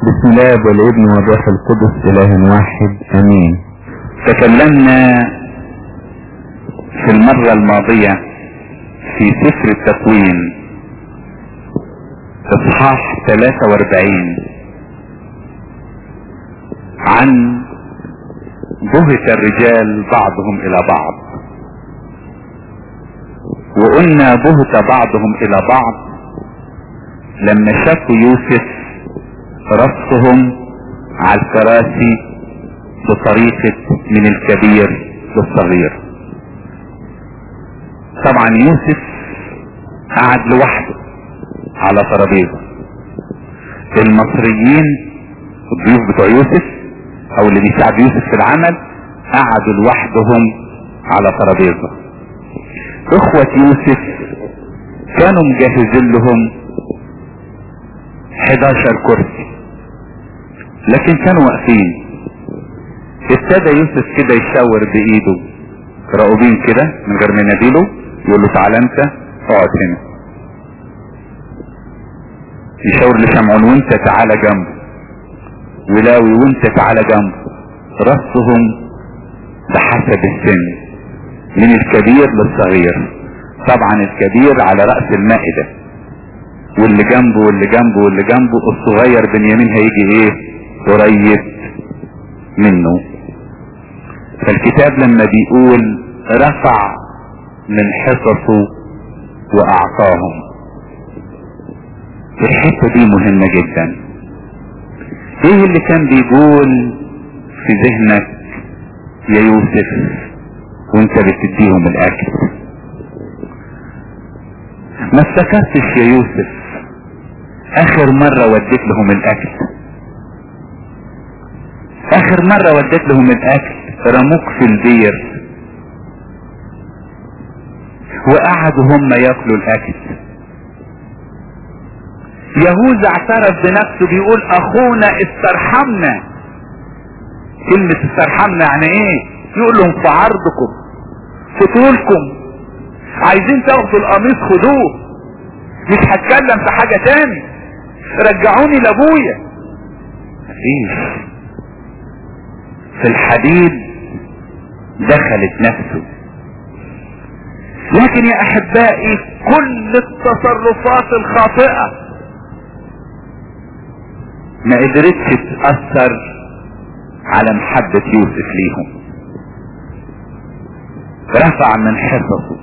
بسم الله والابن والروح القدس اله واحد امين تكلمنا في المرة الماضية في سفر التكوين اصحاح 43 عن بهت الرجال بعضهم الى بعض وقلنا بهت بعضهم الى بعض لما شافوا يوسف رصهم على الكراسي بطريقة من الكبير للصغير طبعا يوسف قعد لوحده على ترابيزه المصريين الضيوف بتوع يوسف او اللي بيساعد يوسف في العمل قعدوا لوحدهم على ترابيزه اخوة يوسف كانوا مجهزين لهم 11 كرسي لكن كانوا واقفين ابتدى يوسف كده يشاور بايده راؤوبين كده من غير ما يناديله يقول له تعالى انت اقعد هنا يشاور لشمعون وانت تعالى جنبه ولاوي وانت تعالى جنبه رصهم بحسب السن من الكبير للصغير طبعا الكبير على رأس المائدة واللي جنبه واللي جنبه واللي جنبه الصغير بنيامين هيجي ايه قريب منه فالكتاب لما بيقول رفع من حصصه واعطاهم الحتة دي مهمة جدا ايه اللي كان بيقول في ذهنك يا يوسف وانت بتديهم الاكل ما افتكرتش يا يوسف اخر مرة وديت لهم الاكل اخر مرة وديت لهم الاكل رموك في البير وقعدوا هم ياكلوا الاكل يهوذا اعترف بنفسه بيقول اخونا استرحمنا كلمة استرحمنا يعني ايه يقول لهم في عرضكم في طولكم عايزين تاخدوا القميص خدوه مش هتكلم في حاجة تاني رجعوني لابويا مفيش في الحديد دخلت نفسه لكن يا احبائي كل التصرفات الخاطئة ما قدرتش تأثر على محبة يوسف ليهم رفع من حصصه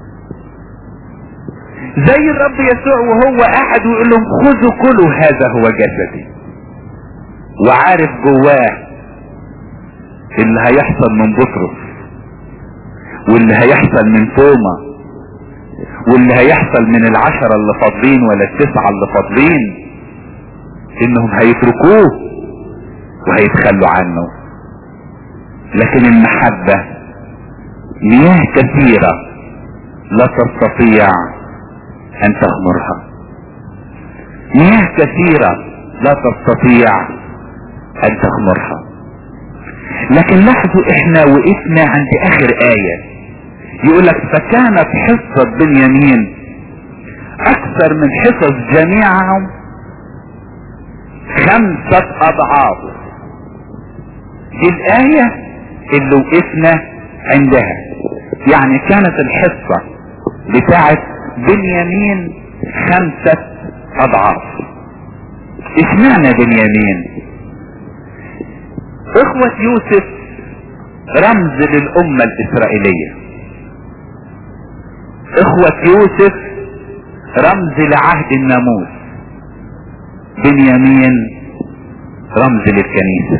زي الرب يسوع وهو قاعد ويقول لهم خذوا كلوا هذا هو جسدي وعارف جواه اللي هيحصل من بطرس واللي هيحصل من توما واللي هيحصل من العشرة اللي فاضلين ولا التسعة اللي فاضلين انهم هيتركوه وهيتخلوا عنه لكن المحبة مياه كثيرة لا تستطيع ان تغمرها مياه كثيرة لا تستطيع ان تغمرها لكن لاحظوا احنا وقفنا عند اخر آية يقول لك فكانت حصة بنيامين اكثر من حصص جميعهم خمسة اضعاف دي الآية اللي وقفنا عندها يعني كانت الحصة بتاعت بنيامين خمسة اضعاف اشمعنى بنيامين اخوة يوسف رمز للامة الاسرائيلية اخوة يوسف رمز لعهد الناموس بنيامين رمز للكنيسة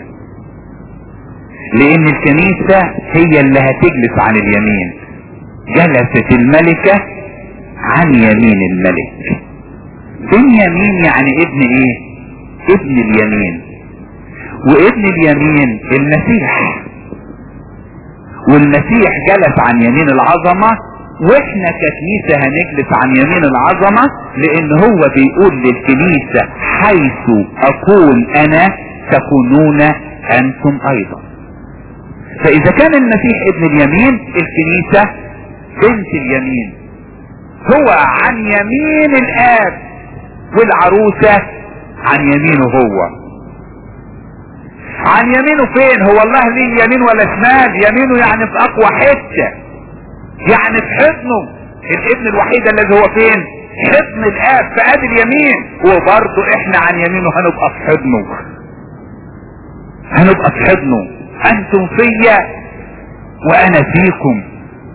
لان الكنيسة هي اللي هتجلس عن اليمين جلست الملكة عن يمين الملك بنيامين يعني ابن ايه ابن اليمين وابن اليمين المسيح والمسيح جلس عن يمين العظمة واحنا ككنيسة هنجلس عن يمين العظمة لان هو بيقول للكنيسة حيث اكون انا تكونون انتم ايضا فاذا كان المسيح ابن اليمين الكنيسة بنت اليمين هو عن يمين الاب والعروسة عن يمينه هو عن يمينه فين هو الله ليه يمين ولا شمال يمينه يعني في اقوى حتة يعني في حضنه الابن الوحيد الذي هو فين حضن الاب في ادي اليمين وبرضه احنا عن يمينه هنبقى في حضنه هنبقى في حضنه انتم فيا وانا فيكم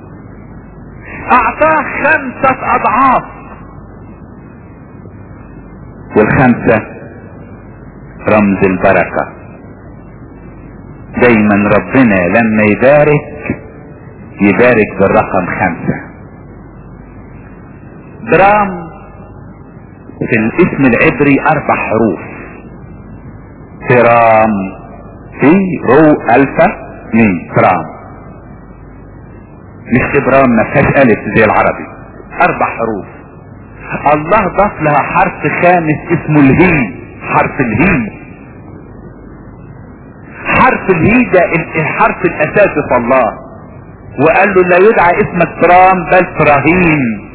اعطاه خمسة اضعاف والخمسة رمز البركة دايما ربنا لما يبارك يبارك بالرقم خمسة درام في الاسم العبري اربع حروف ترام في رو الفا مي ترام مش تبرام ما فيهاش الف زي العربي اربع حروف الله ضاف لها حرف خامس اسمه الهي حرف الهي حرف الهي ده الحرف الاساسي في الله وقال له لا يدعى اسمك ترام بل ابراهيم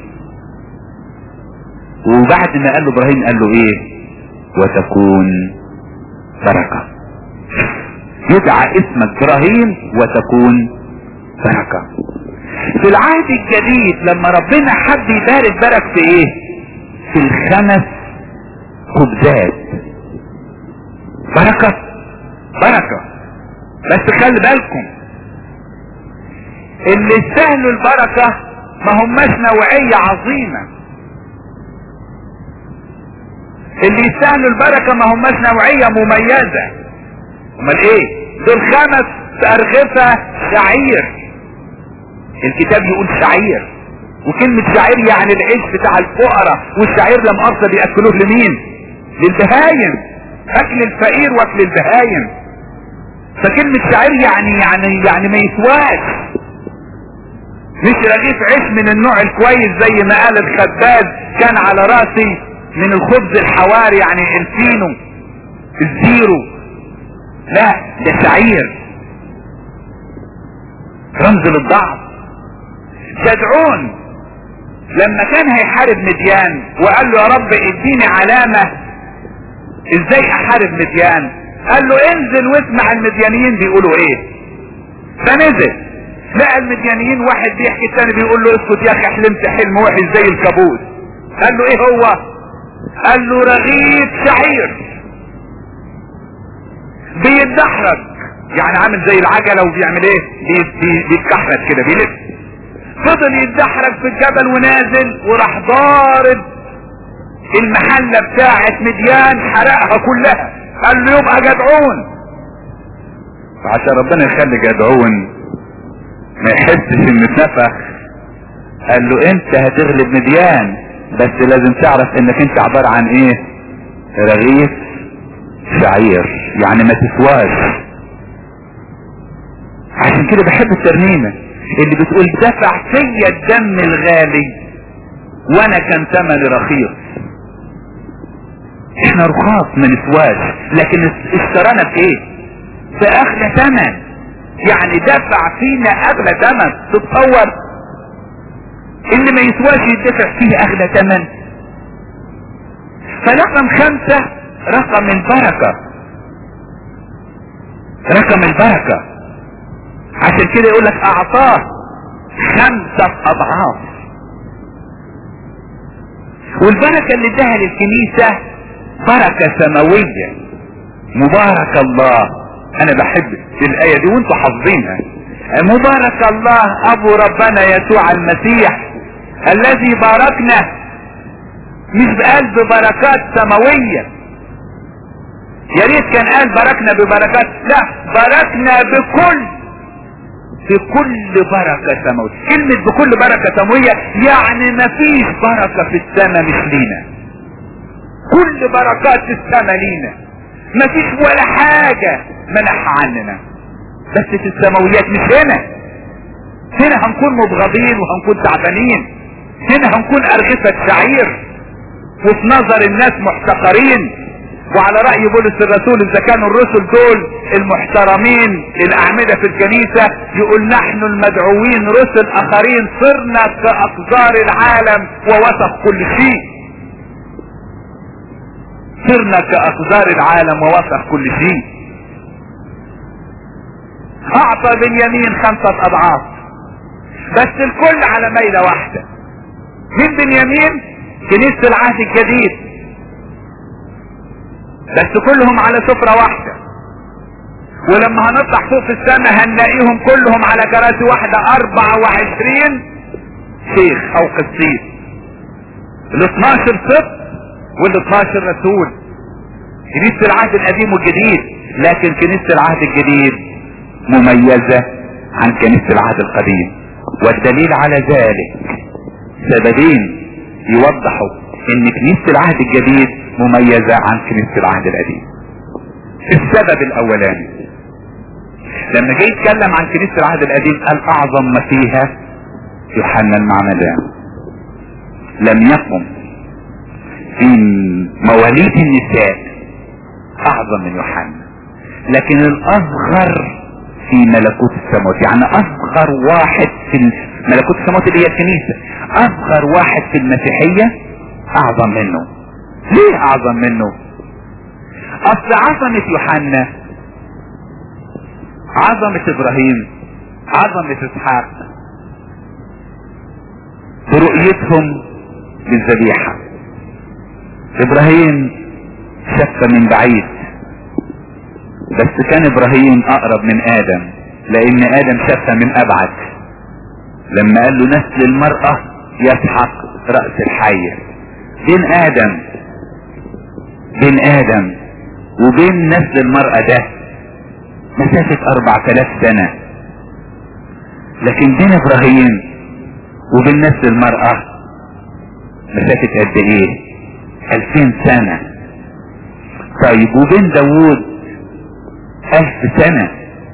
وبعد ما قال له ابراهيم قال له ايه وتكون بركة يدعى اسمك ابراهيم وتكون بركة في العهد الجديد لما ربنا حب يبارك بارك في ايه في الخمس خبزات بركة بركة بس خلي بالكم اللي يستاهلوا البركة ما هماش نوعية عظيمة اللي يستاهلوا البركة ما هماش نوعية مميزة امال ايه دول خمس ارغفة شعير الكتاب يقول شعير وكلمة شعير يعني العيش بتاع الفقراء والشعير لم أرضى بيأكلوه لمين للبهايم اكل الفقير واكل البهايم فكلمة شعير يعني يعني يعني ما يسواش مش رغيف عيش من النوع الكويس زي ما قال الخباز كان على راسي من الخبز الحواري يعني الفينو الزيرو لا ده شعير رمز للضعف جدعون لما كان هيحارب مديان وقال له يا رب اديني علامة ازاي احارب مديان قال له انزل واسمع المديانيين بيقولوا ايه فنزل لقى المديانيين واحد بيحكي الثاني بيقول له اسكت يا اخي حلمت حلم وحش زي الكابوس قال له ايه هو قال له رغيف شعير بيتدحرج يعني عامل زي العجلة وبيعمل ايه بي- بي- بيتكحرج كده بيلف فضل يتدحرج في الجبل ونازل وراح ضارب المحلة بتاعت مديان حرقها كلها قال له يبقى جدعون فعشان ربنا يخلي جدعون ما يحسش ان اتنفخ قال له انت هتغلب مديان بس لازم تعرف انك انت عبارة عن ايه رغيف شعير يعني ما تسواش عشان كده بحب الترنيمة اللي بتقول دفع فيا الدم الغالي وانا كان ثمني رخيص احنا رخاص ما نسواش لكن اشترانا بايه باغلى ثمن يعني دفع فينا اغلى ثمن تتصور اللي ما يسواش يدفع فيه اغلى ثمن فرقم خمسة رقم البركة رقم البركة عشان كده يقول لك اعطاه خمسة اضعاف والبركة اللي اداها للكنيسة بركة سماوية مبارك الله انا بحب الاية دي وانتوا حافظينها مبارك الله ابو ربنا يسوع المسيح الذي باركنا مش بقال ببركات سماوية يا ريت كان قال باركنا ببركات لا باركنا بكل بكل بركة سماوية كلمة بكل بركة سماوية يعني مفيش بركة في السماء مش لينا كل بركات السماء لينا مفيش ولا حاجة منحها عننا بس في السماويات مش هنا هنا هنكون مبغضين وهنكون تعبانين هنا هنكون أرغفة شعير وفي نظر الناس محتقرين وعلى رأي بولس الرسول اذا كانوا الرسل دول المحترمين الاعمدة في الكنيسة يقول نحن المدعوين رسل اخرين صرنا كاقذار العالم ووسط كل شيء صرنا كاقذار العالم ووسط كل شيء اعطى بنيامين خمسة اضعاف بس الكل على ميلة واحدة من بنيامين كنيسة العهد الجديد بس كلهم على سفرة واحدة ولما هنطلع فوق في السماء هنلاقيهم كلهم على كراسي واحدة اربعة وعشرين شيخ او قسيس ال 12 سبط وال 12 رسول كنيسة العهد القديم والجديد لكن كنيسة العهد الجديد مميزة عن كنيسة العهد القديم والدليل على ذلك سببين يوضحوا ان كنيسة العهد الجديد مميزة عن كنيسة العهد القديم السبب الاولاني لما جاي يتكلم عن كنيسة العهد القديم قال اعظم ما فيها يوحنا المعمدان لم يقم في مواليد النساء اعظم من يوحنا لكن الاصغر في ملكوت السماوات يعني اصغر واحد في ملكوت السماوات اللي هي الكنيسة اصغر واحد في المسيحية اعظم منه ليه اعظم منه اصل عظمة يوحنا عظمة ابراهيم عظمة اسحاق برؤيتهم للذبيحة ابراهيم شف من بعيد بس كان ابراهيم اقرب من ادم لان ادم شف من ابعد لما قال له نسل المرأة يسحق رأس الحية بين ادم بين ادم وبين نسل المرأة ده مسافة اربع تلاف سنة لكن بين ابراهيم وبين نسل المرأة مسافة قد ايه الفين سنة طيب وبين داوود الف سنة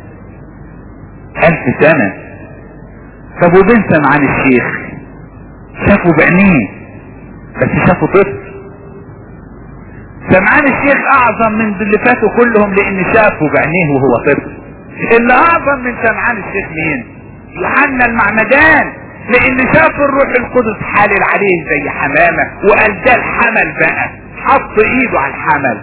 الف سنة طب وبين سمعان الشيخ شافوا بعينيه بس شافوا طفل سمعان الشيخ اعظم من اللي فاتوا كلهم لان شافوا بعينيه وهو طفل اللي اعظم من سمعان الشيخ مين يوحنا المعمدان لان شاف الروح القدس حالل عليه زي حمامة وقال ده الحمل بقى حط ايده على الحمل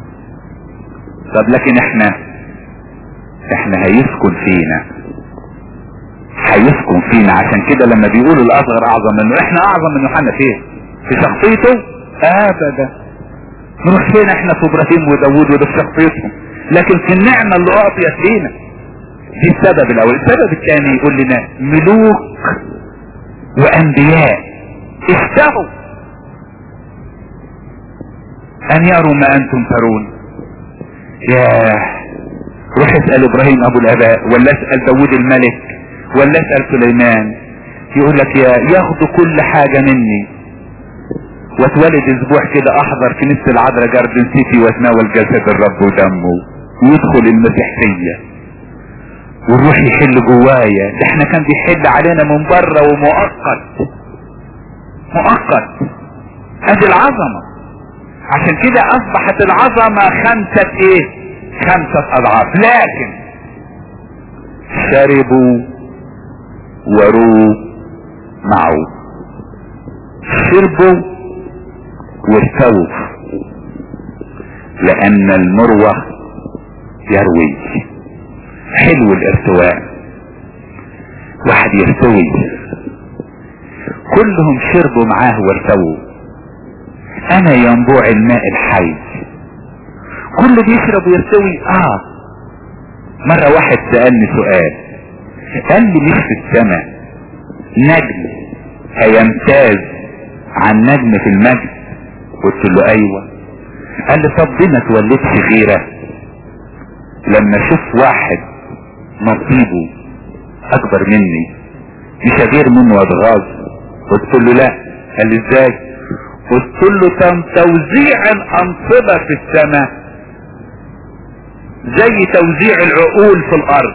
طب لكن احنا احنا هيسكن فينا هيسكن فينا عشان كده لما بيقولوا الاصغر اعظم منه احنا اعظم من يوحنا فين في شخصيته ابدا نروح فين احنا في ابراهيم وداوود وده في شخصيتهم لكن في النعمة اللي اعطيت لينا دي السبب الاول السبب الثاني يقول لنا ملوك وانبياء اشتهوا ان يروا ما انتم ترون ياه روح اسأل ابراهيم ابو الاباء ولا اسأل داود الملك ولا اسأل سليمان يقول لك يا ياخدوا كل حاجة مني واتولد اسبوع كده احضر كنيسة العذراء جاردن سيتي واتناول جسد الرب ودمه ويدخل المسيحية والروح يحل جوايا ده احنا كان بيحل علينا من بره ومؤقت مؤقت ادي العظمة عشان كده اصبحت العظمة خمسة ايه خمسة اضعاف لكن شربوا وروا معه شربوا وارتووا لان المروة يروي حلو الارتواء واحد يرتوي كلهم شربوا معاه وارتووا انا ينبوع الماء الحي كل بيشرب ويرتوي اه مرة واحد سألني سؤال قال لي مش في السماء نجم هيمتاز عن نجم في المجد قلت له ايوه قال لي طب دي ما تولدش غيره لما اشوف واحد نصيبه اكبر مني مش غير منه واتغاظ قلت له لا قال لي ازاي قلت له كان توزيع الانصبة في السماء زي توزيع العقول في الارض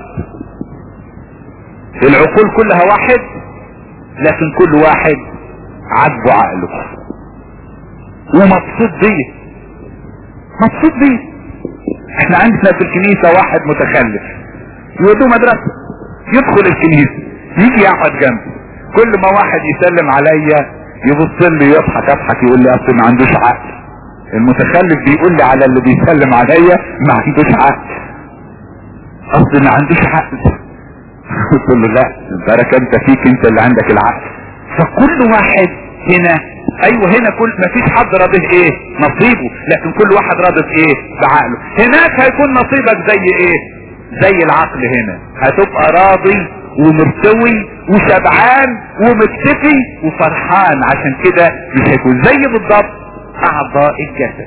العقول كلها واحد لكن كل واحد عجبه عقله ومبسوط بيه مبسوط بيه احنا عندنا في الكنيسة واحد متخلف يودوه مدرسة يدخل الكنيسة يجي يقعد جنبي كل ما واحد يسلم عليا يبص لي يضحك اضحك يقول لي اصل ما عندوش عقل المتخلف بيقول لي على اللي بيسلم عليا ما عندوش عقل قصدي ما عندوش عقل قلت له لا البركة انت فيك انت اللي عندك العقل فكل واحد هنا ايوه هنا كل ما فيش حد راضي ايه نصيبه لكن كل واحد راضي بايه بعقله هناك هيكون نصيبك زي ايه زي العقل هنا هتبقى راضي ومرتوي وشبعان ومكتفي وفرحان عشان كده مش هيكون زي بالضبط اعضاء الجسد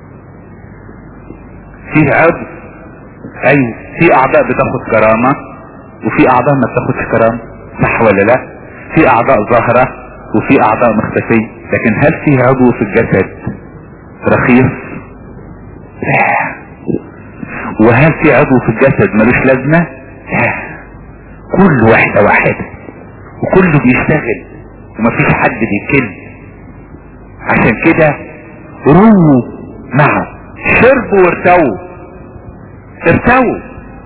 فيه عضو ايوه في اعضاء بتاخد كرامة وفي اعضاء ما بتاخدش كرامة صح ولا لا في اعضاء ظاهرة وفي اعضاء مختفية لكن هل في عضو في الجسد رخيص لا وهل في عضو في الجسد ملوش لازمة لا كل واحدة واحدة وكله بيشتغل ومفيش حد بيكل عشان كده رووا معه شربوا وارتووا ارتووا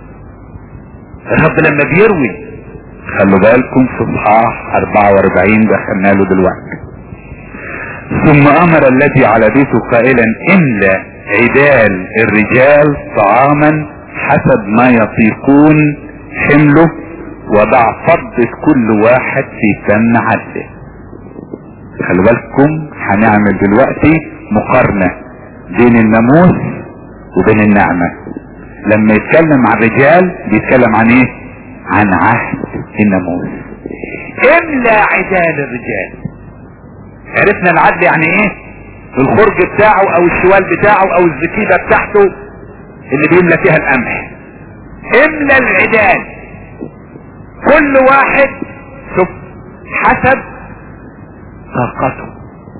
الرب لما بيروي خلوا بالكم في اصحاح 44 دخلنا له دلوقتي ثم امر الذي على بيته قائلا املا عدال الرجال طعاما حسب ما يطيقون حمله وضع فضة كل واحد في فم عدله خلوا بالكم هنعمل دلوقتي مقارنة بين الناموس وبين النعمة لما يتكلم عن الرجال بيتكلم عن ايه عن عهد الناموس املا عدال الرجال عرفنا العدل يعني ايه الخرج بتاعه او الشوال بتاعه او الزكيبة بتاعته اللي بيملى فيها القمح املا العدال كل واحد شوف حسب طاقته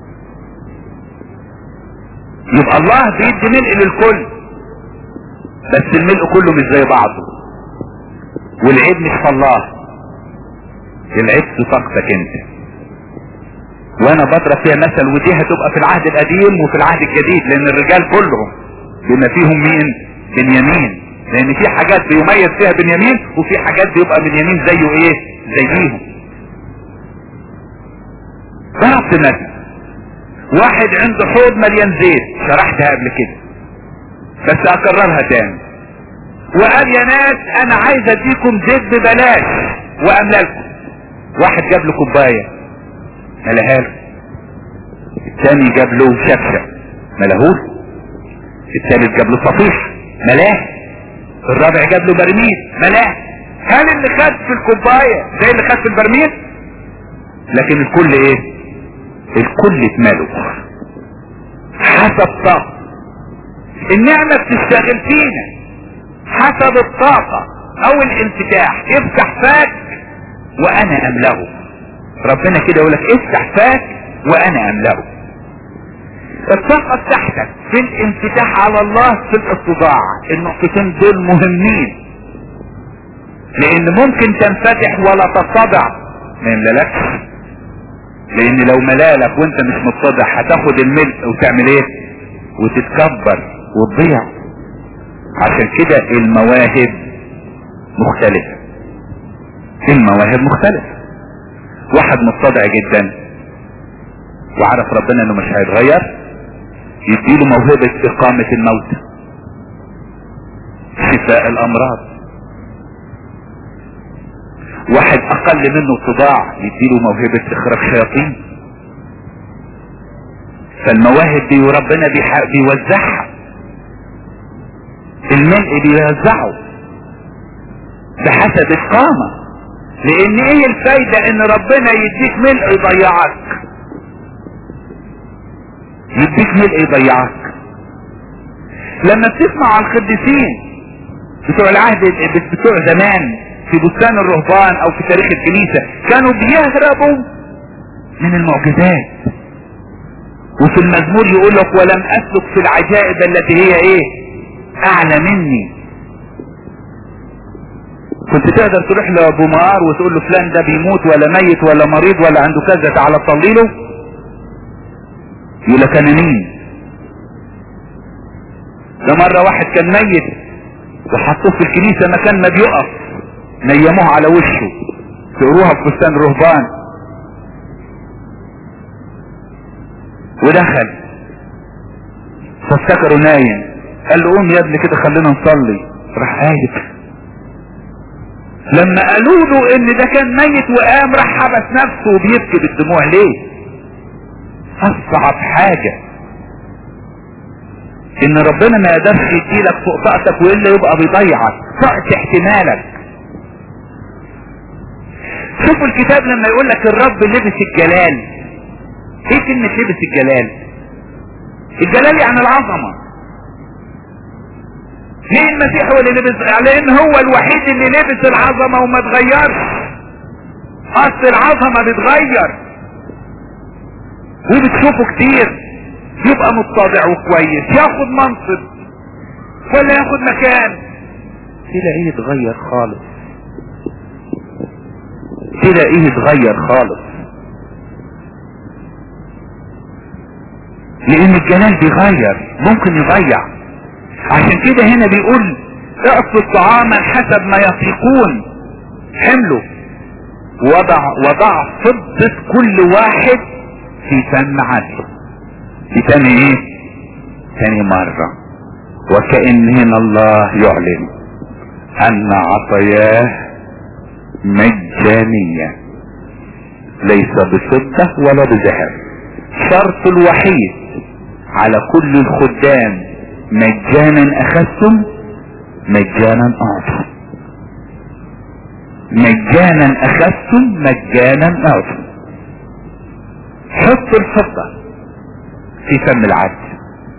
يبقى الله بيدي ملء للكل بس الملء كله مش زي بعضه والعيب مش في الله العيب في طاقتك انت وانا بضرب فيها مثل ودي هتبقى في العهد القديم وفي العهد الجديد لان الرجال كلهم بما فيهم مين بنيامين لان في حاجات بيميز فيها بنيامين وفي حاجات بيبقى بنيامين زيه ايه زيهم ضربت مثل واحد عنده حوض مليان زيت شرحتها قبل كده بس اكررها تاني وقال يا ناس انا عايز اديكم زيت ببلاش واملالكم واحد جاب له كوبايه ملاها له الثاني جاب له شفشة ملهوش الثالث جاب له صفيح ملاه الرابع جاب له برميل ملاه هل اللي خد في الكوباية زي اللي خد في البرميل لكن الكل ايه الكل اتماله حسب طاقة النعمة بتشتغل فينا حسب الطاقة او الانفتاح افتح فاك وانا املاه ربنا كده يقول لك افتح فاك وانا املاه الطاقة بتاعتك في الانفتاح على الله في الاتضاع النقطتين دول مهمين لان ممكن تنفتح ولا تتضع ما يملالكش لان لو ملالك وانت مش متضع هتاخد الملء وتعمل ايه وتتكبر وتضيع عشان كده المواهب مختلفة المواهب مختلفة واحد متضع جدا وعرف ربنا انه مش هيتغير يديله موهبة اقامة الموتى شفاء الامراض واحد اقل منه اتضاع يديله موهبة اخراج شياطين فالمواهب دي ربنا بيوزعها الملء بيوزعه بحسب اقامة لان ايه الفايدة ان ربنا يديك ملء يضيعك يديك ملء يضيعك لما بتسمع عن القديسين بتوع العهد بتوع زمان في بستان الرهبان او في تاريخ الكنيسة كانوا بيهربوا من المعجزات وفي المزمور يقول لك ولم اسلك في العجائب التي هي ايه اعلى مني كنت تقدر تروح لابو مار وتقول له فلان ده بيموت ولا ميت ولا مريض ولا عنده كذا تعالى صلي له يقول لك انا مين ده مرة واحد كان ميت وحطوه في الكنيسة مكان ما بيقف نيموه على وشه تقروها في فستان رهبان ودخل فافتكروا نايم قال له قوم يا ابني كده خلينا نصلي راح قايد لما قالوا له ان ده كان ميت وقام راح حبس نفسه وبيبكي بالدموع ليه اصعب حاجة ان ربنا ما يقدرش يديلك فوق طاقتك والا يبقى بيضيعك طاقة احتمالك شوفوا الكتاب لما يقول لك الرب لبس الجلال ايه كلمة لبس الجلال الجلال يعني العظمة ليه المسيح هو اللي لبس لان هو الوحيد اللي لبس العظمة وما اتغيرش اصل العظمة بتغير وبتشوفه كتير يبقى متضع وكويس ياخد منصب ولا ياخد مكان تلاقيه يتغير خالص تلاقيه يتغير خالص لان الجلال بيغير ممكن يضيع عشان كده هنا بيقول اعطوا طعاما حسب ما يطيقون حمله وضع وضع فضة كل واحد في فم عدل في تاني ايه تاني مرة وكأن هنا الله يعلن ان عطاياه مجانية ليس بفضة ولا بذهب شرط الوحيد على كل الخدام مجانا اخذتم مجانا اعطوا مجانا اخذتم مجانا اعطوا حط الفضة في فم العبد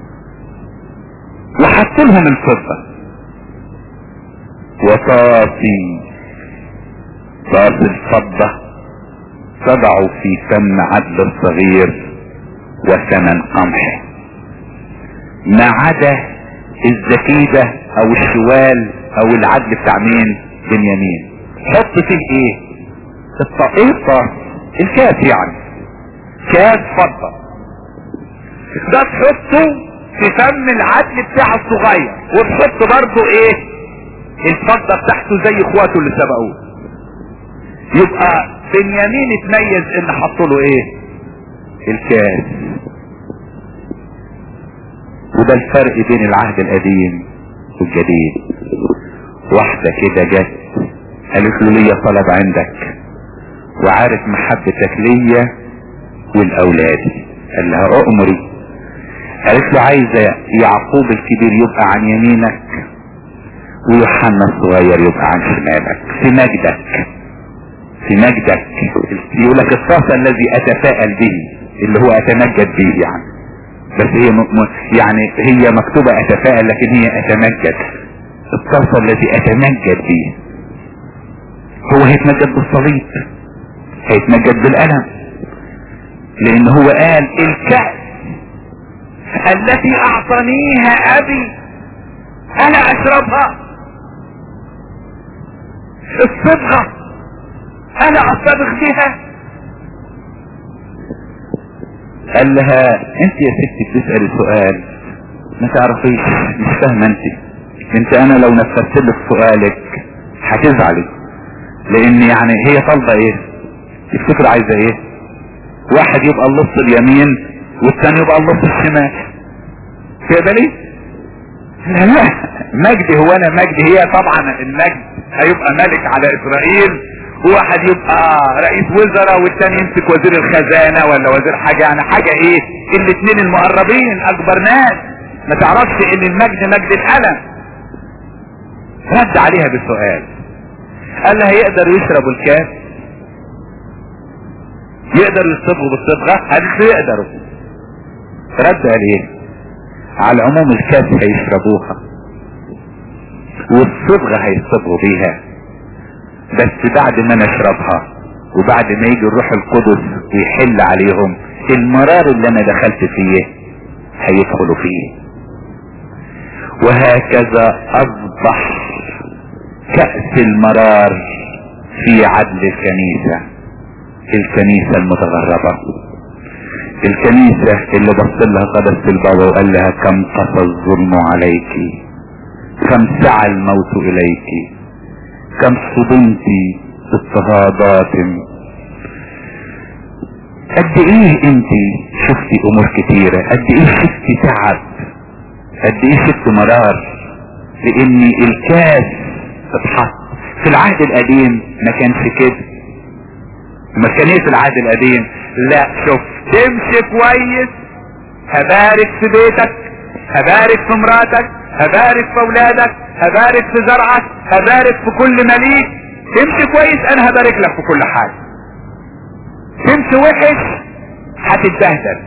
وحط لهم الفضة وطاسي طاس الفضة تضع في فم عبد الصغير وثمن قمح ما عدا الزكيدة او الشوال او العدل بتاع مين بنيامين حط فيه ايه الط- ايه الطاس الكاس يعني كاس فضة ده تحطه في فم العدل بتاع الصغير وتحط برضه ايه الفضة بتاعته زي اخواته اللي سبقوه يبقى بنيامين اتميز ان حطوا له ايه الكاس وده الفرق بين العهد القديم والجديد واحدة كده جت قالت له ليا طلب عندك وعارف محبتك ليا والأولاد قال لها أؤمري قالت له عايزة يعقوب الكبير يبقى عن يمينك ويوحنا الصغير يبقى عن شمالك في مجدك في مجدك يقول لك الطاسة الذي أتفائل به اللي هو أتمجد به يعني بس هي م... م... يعني هي مكتوبة أتفائل لكن هي أتمجد الطاسة الذي أتمجد به هو هيتمجد بالصليب هيتمجد بالألم لأن هو قال الكأس التي أعطانيها أبي أنا أشربها الصبغة أنا أصطبغ بها قال لها انت يا ستي بتسألي سؤال ما تعرفيش مش فاهمه انت انت انا لو نفذت لك سؤالك هتزعلي لان يعني هي طالبه ايه تفتكر عايزه ايه واحد يبقى اللص اليمين والثاني يبقى اللص الشمال تقبلي لا لا مجدي هو انا مجدي هي طبعا المجد هيبقى ملك على اسرائيل واحد يبقى رئيس وزراء والتاني يمسك وزير الخزانة ولا وزير حاجة يعني حاجة ايه الاتنين المقربين اكبر ناس ما تعرفش ان المجد مجد الالم رد عليها بسؤال قال لها يقدر يشربوا الكاس يقدروا يصبغوا بالصبغة قالت له يقدروا رد قال ايه على العموم الكاس هيشربوها والصبغة هيصبغوا بيها بس بعد ما نشربها وبعد ما يجي الروح القدس ويحل عليهم المرار اللي انا دخلت فيه هيدخلوا فيه وهكذا اصبح كأس المرار في عدل الكنيسة الكنيسة المتغربة الكنيسة اللي بص لها قدس البابا وقال لها كم قسى الظلم عليك كم سعى الموت اليك كم صدمت باضطهادات قد ايه انت شفتي امور كتيرة قد ايه شفتي تعب قد ايه شفت مرار لان الكاس اتحط في العهد القديم ما كانش كده ما كان ايه في العهد القديم لا شوف تمشي كويس هبارك في بيتك هبارك في مراتك هبارك في اولادك هبارك في زرعك هبارك في كل مليك تمشي كويس انا هبارك لك في كل حاجة تمشي وحش هتتبهدل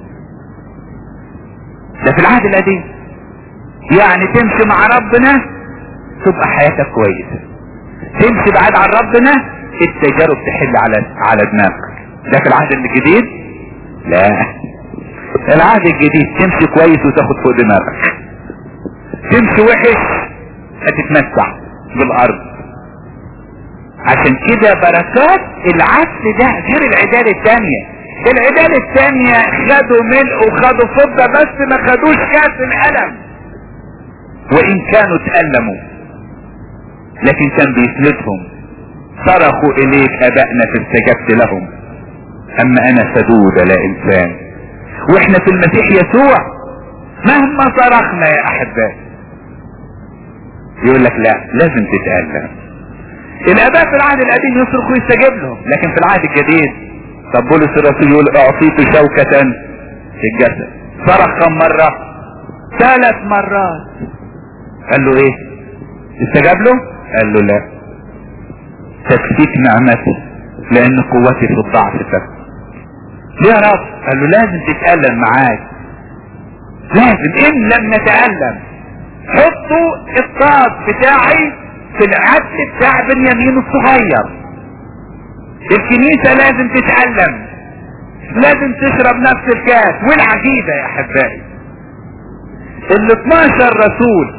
ده في العهد القديم يعني تمشي مع ربنا تبقى حياتك كويسة تمشي بعد عن ربنا التجارب تحل على على دماغك ده في العهد الجديد لا العهد الجديد تمشي كويس وتاخد فوق دماغك تمشي وحش هتتمتع بالارض عشان كده بركات العدل ده غير العدال التانية العدال التانية خدوا ملء وخدوا فضة بس ما خدوش كاس الألم وإن كانوا تألموا لكن كان بيسندهم صرخوا إليك أبائنا فاستجبت لهم أما أنا سدود لا إنسان وإحنا في المسيح يسوع مهما صرخنا يا أحبائي يقول لك لا لازم تتألم الآباء في العهد القديم يصرخوا يستجيب لهم لكن في العهد الجديد طب بولس الرسول يقول اعطيت شوكة في الجسد صرخ كم مرة ثلاث مرات قال له ايه استجاب له قال له لا تكفيك نعمتي لان قوتي في الضعف تكفي ليه يا رب قال له لازم تتألم معاك لازم ان لم نتألم حطوا الطاق بتاعي في العدل بتاع بنيامين الصغير الكنيسة لازم تتألم لازم تشرب نفس الكاس والعجيبة يا احبائي ال 12 رسول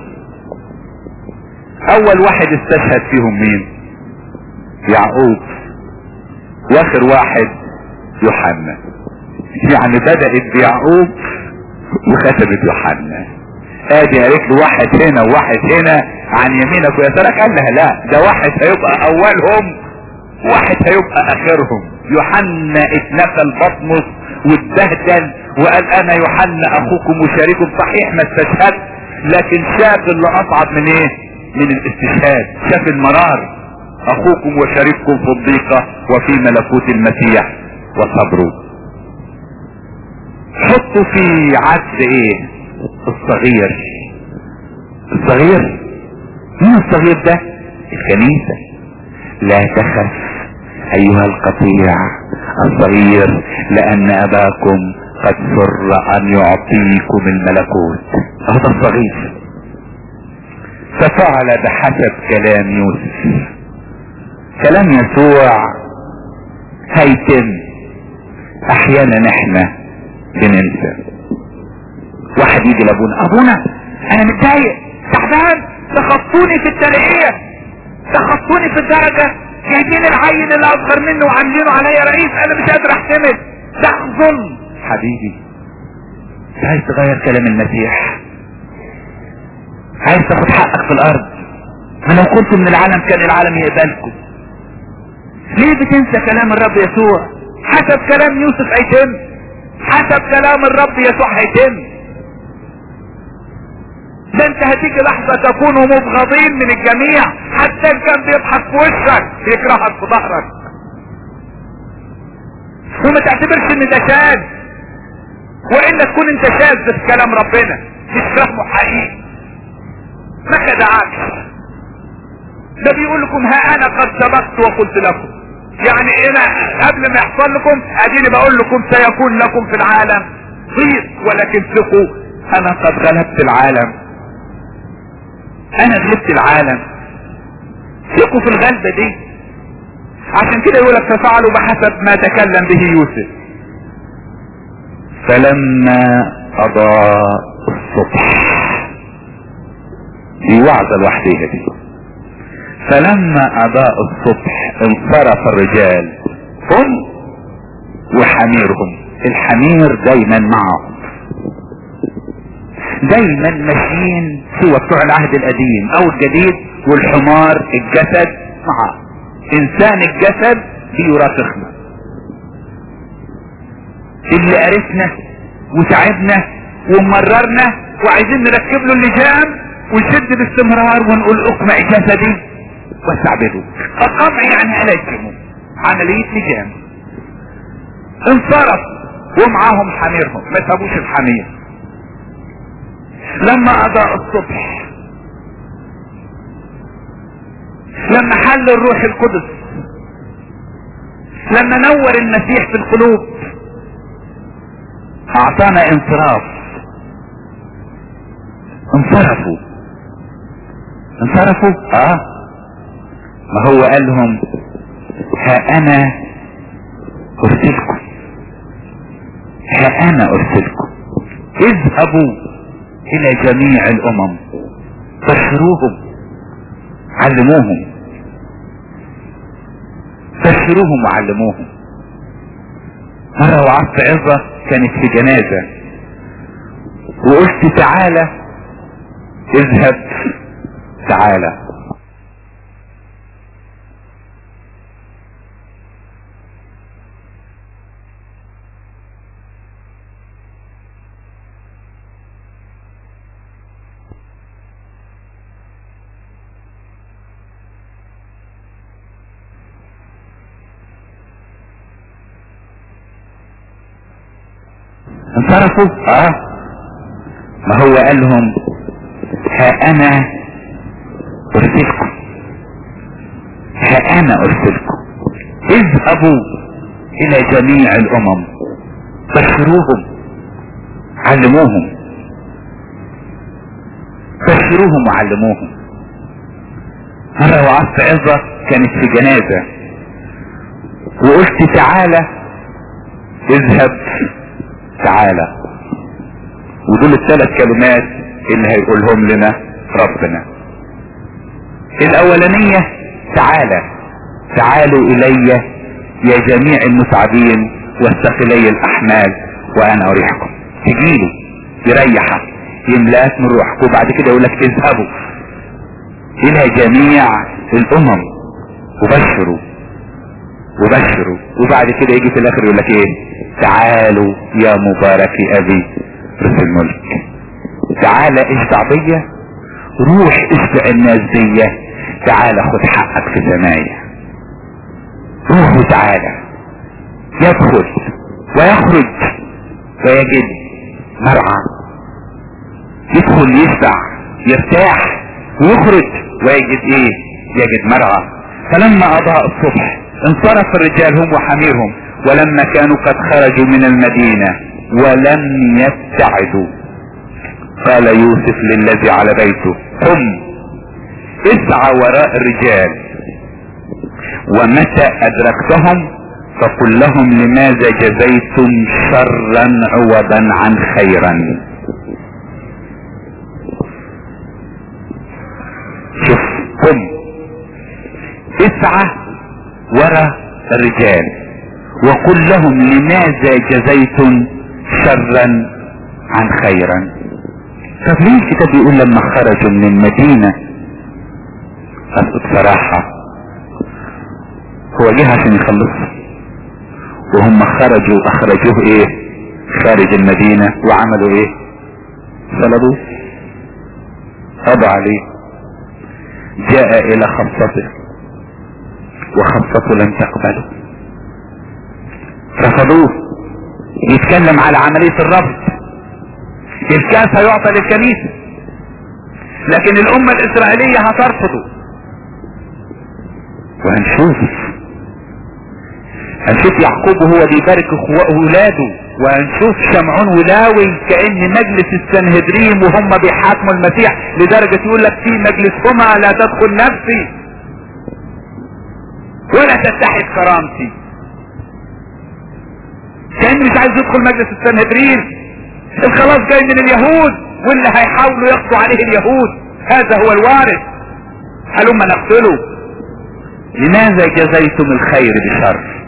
اول واحد استشهد فيهم مين يعقوب واخر واحد يوحنا يعني بدأت بيعقوب وختمت يوحنا ادي قالت له واحد هنا وواحد هنا عن يمينك ويسارك قال لها لا ده واحد هيبقى اولهم واحد هيبقى اخرهم يوحنا اتنفل بطمس واتبهدل وقال انا يوحنا اخوكم وشارككم صحيح ما استشهد لكن شاف اللي اصعب من ايه من الاستشهاد شاف المرار اخوكم وشارككم في الضيقة وفي ملكوت المسيح وصبروا حطوا في عد ايه الصغير الصغير مين الصغير ده الكنيسة لا تخف ايها القطيع الصغير لان اباكم قد سر ان يعطيكم الملكوت هذا الصغير ففعل بحسب كلام يوسف كلام يسوع هيتم احيانا احنا بننسى واحد يجي لابونا ابونا انا متضايق تعبان تخطوني في الترقية تخطوني في الدرجة جايبين العين اللي اصغر منه وعاملينه عليا رئيس انا مش قادر احتمل ده ظلم حبيبي عايز تغير كلام المسيح عايز تاخد حقك في الارض ما لو كنت من العالم كان العالم يقبلكم ليه بتنسى كلام الرب يسوع حسب كلام يوسف هيتم حسب كلام الرب يسوع هيتم ده انت هتيجي لحظة تكونوا مبغضين من الجميع حتى ان كان بيضحك في وشك يكرهك في ظهرك وما تعتبرش ان ده شاذ والا تكون انت شاذ في كلام ربنا مش فاهمه حقيقي ما خدعكش ده بيقول لكم ها انا قد سبقت وقلت لكم يعني انا قبل ما يحصل لكم اديني بقول لكم سيكون لكم في العالم ضيق ولكن ثقوا انا قد غلبت العالم انا غلبت العالم ثقوا في الغلبة دي عشان كده يقولك ففعلوا بحسب ما تكلم به يوسف فلما اضاء الصبح دي وعظة لوحديها دي فلما اضاء الصبح انصرف الرجال هم وحميرهم الحمير دايما معهم دايما ماشيين سوى بتوع العهد القديم او الجديد والحمار الجسد معاه انسان الجسد بيرافقنا اللي قرفنا وتعبنا ومررنا وعايزين نركب له اللجام ونشد باستمرار ونقول اقمع جسدي واستعبدوا القمع يعني ألجموا عملية لجام انصرف ومعاهم حميرهم ما سابوش الحمير لما اضاء الصبح لما حل الروح القدس لما نور المسيح في القلوب اعطانا انصراف انصرفوا انصرفوا اه ما هو قال لهم ها انا ارسلكم ها انا ارسلكم اذهبوا الى جميع الامم بشروهم علموهم بشروهم وعلموهم مرة وعظت عظة كانت في جنازة وقلت تعالى اذهب تعالى انصرفوا اه ما هو قال لهم ها انا ارسلكم ها انا ارسلكم اذهبوا الى جميع الامم بشروهم علموهم بشروهم وعلموهم مرة وعظت عظة كانت في جنازة وقلت تعالى اذهب تعالى ودول الثلاث كلمات اللي هيقولهم لنا ربنا الاولانية تعالى تعالوا الي يا جميع المتعبين والثقلي الاحمال وانا اريحكم تجيله يريحك يملاك من روحك وبعد كده يقول لك اذهبوا الى جميع الامم وبشروا وبشروا وبعد كده يجي في الاخر يقول لك ايه تعالوا يا مبارك ابي رس الملك تعالى اشبع بيا روح اشبع الناس بيا تعالى خد حقك في سمايا روح وتعالى يدخل ويخرج ويجد مرعى يدخل يشبع يرتاح ويخرج ويجد ايه يجد مرعى فلما اضاء الصبح انصرف الرجال هم وحميرهم ولما كانوا قد خرجوا من المدينة ولم يبتعدوا قال يوسف للذي على بيته قم اسعى وراء الرجال ومتى ادركتهم فقل لهم لماذا جزيتم شرا عوضا عن خيرا شوف قم اسعى وراء الرجال وقل لهم لماذا جزيتم شرا عن خيرا طب ليه الكتاب بيقول لما خرجوا من المدينة بصراحة هو جه عشان يخلصهم وهم خرجوا اخرجوه ايه خارج المدينة وعملوا ايه صلبوه قضوا عليه جاء الى خاصته وخاصته لم تقبله رفضوه يتكلم على عملية الرفض الكاس هيعطى للكنيسة لكن الامة الاسرائيلية هترفضه وهنشوف هنشوف يعقوب وهو بيبارك اولاده وهنشوف شمعون ولاوي كأن مجلس السنهدريم وهم بيحاكموا المسيح لدرجة يقول لك في مجلسهما لا تدخل نفسي ولا تتحد كرامتي كان مش عايز يدخل مجلس السنهدرين الخلاص جاي من اليهود واللي هيحاولوا يقضوا عليه اليهود هذا هو الوارث هلما نقتله لماذا جزيتم الخير بشر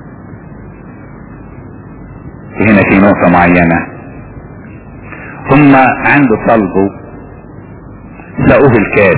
هنا في نقطة معينة هم عند صلبه لقوه الكاس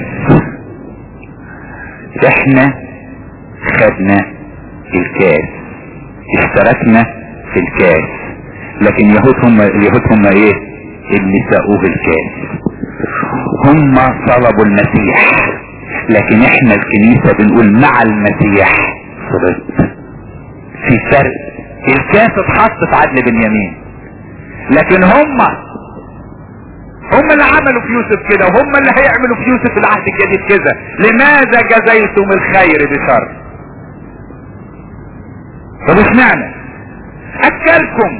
احنا خدنا الكاس اشتركنا في الكاس لكن يهود هم اليهود هم ايه اللي سقوه الكاس هم صلبوا المسيح لكن احنا الكنيسة بنقول مع المسيح صلبت في فرق الكاس اتحط في عدل بنيامين لكن هم هم اللي عملوا في يوسف كده وهم اللي هيعملوا في يوسف في العهد الجديد كده لماذا جزيتم الخير بشر طب اشمعنى اكلكم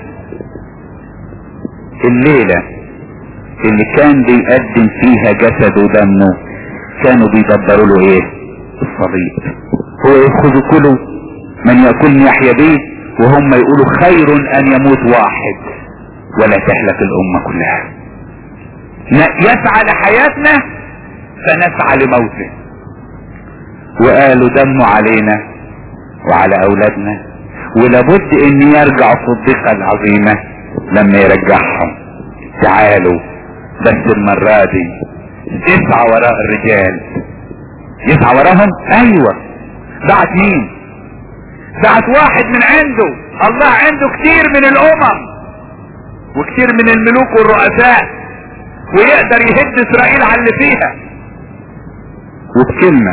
الليلة اللي كان بيقدم فيها جسد ودمه كانوا بيدبروا له ايه الصليب هو يأخذ كله من يأكلني يحيى به وهم يقولوا خير ان يموت واحد ولا تهلك الامة كلها يسعى لحياتنا فنسعى لموته وقالوا دمه علينا وعلى اولادنا ولابد ان يرجع الصديقة العظيمة لما يرجعهم تعالوا بس المرة دي يسعى وراء الرجال يسعى وراهم ايوه بعت مين بعت واحد من عنده الله عنده كتير من الامم وكتير من الملوك والرؤساء ويقدر يهد اسرائيل على اللي فيها وبكلمة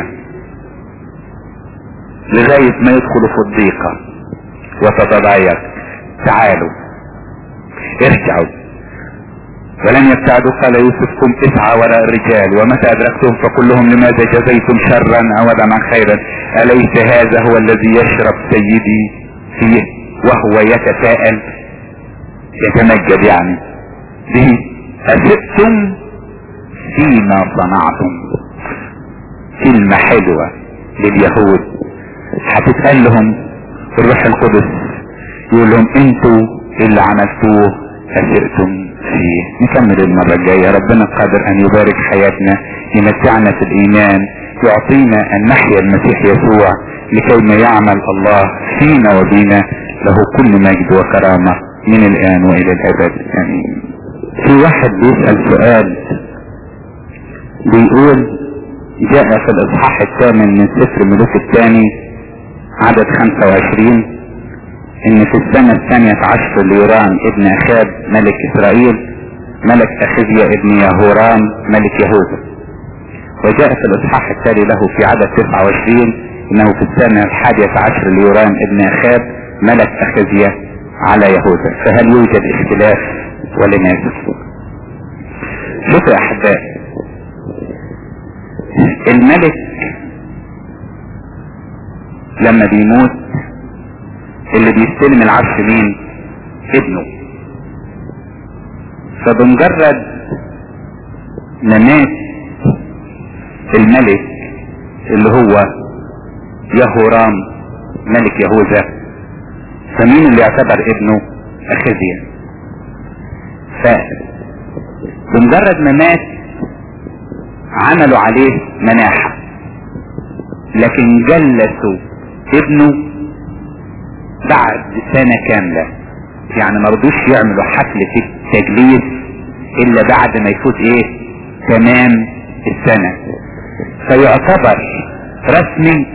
لغاية ما يدخلوا في الضيقة وتتضايق تعالوا ارجعوا ولن يبتعدوا قال يوسف قم اسعى وراء الرجال ومتى ادركتهم فقل لهم لماذا جزيتم شرا عوضا عن خيرا اليس هذا هو الذي يشرب سيدي فيه وهو يتساءل يتمجد يعني به أسئتم فيما صنعتم كلمة حلوة لليهود هتتقال لهم الروح القدس يقول لهم انتوا اللي عملتوه أسئتم فيه نكمل المرة الجاية ربنا قادر ان يبارك حياتنا يمتعنا في الايمان يعطينا ان نحيا المسيح يسوع لكي ما يعمل الله فينا وبينا له كل مجد وكرامة من الان والى الابد امين في واحد بيسأل سؤال بيقول جاء في الاصحاح الثامن من سفر ملوك الثاني عدد 25 ان في السنة الثانية عشر ليران ابن اخاب ملك اسرائيل ملك اخذيا ابن يهورام ملك يهوذا وجاء في الاصحاح التالي له في عدد 29 انه في السنة الحادية عشر ليران ابن اخاب ملك اخذيا على يهوذا فهل يوجد اختلاف ولماذا شوفوا يا احبائي الملك لما بيموت اللي بيستلم العرش مين ابنه فبمجرد ما مات الملك اللي هو يهورام ملك يهوذا فمين اللي يعتبر ابنه اخذيا فبمجرد ما مات عملوا عليه مناحة لكن جلسوا ابنه بعد سنة كاملة يعني ما رضوش يعملوا حفلة التجليس الا بعد ما يفوت ايه تمام السنة فيعتبر رسمي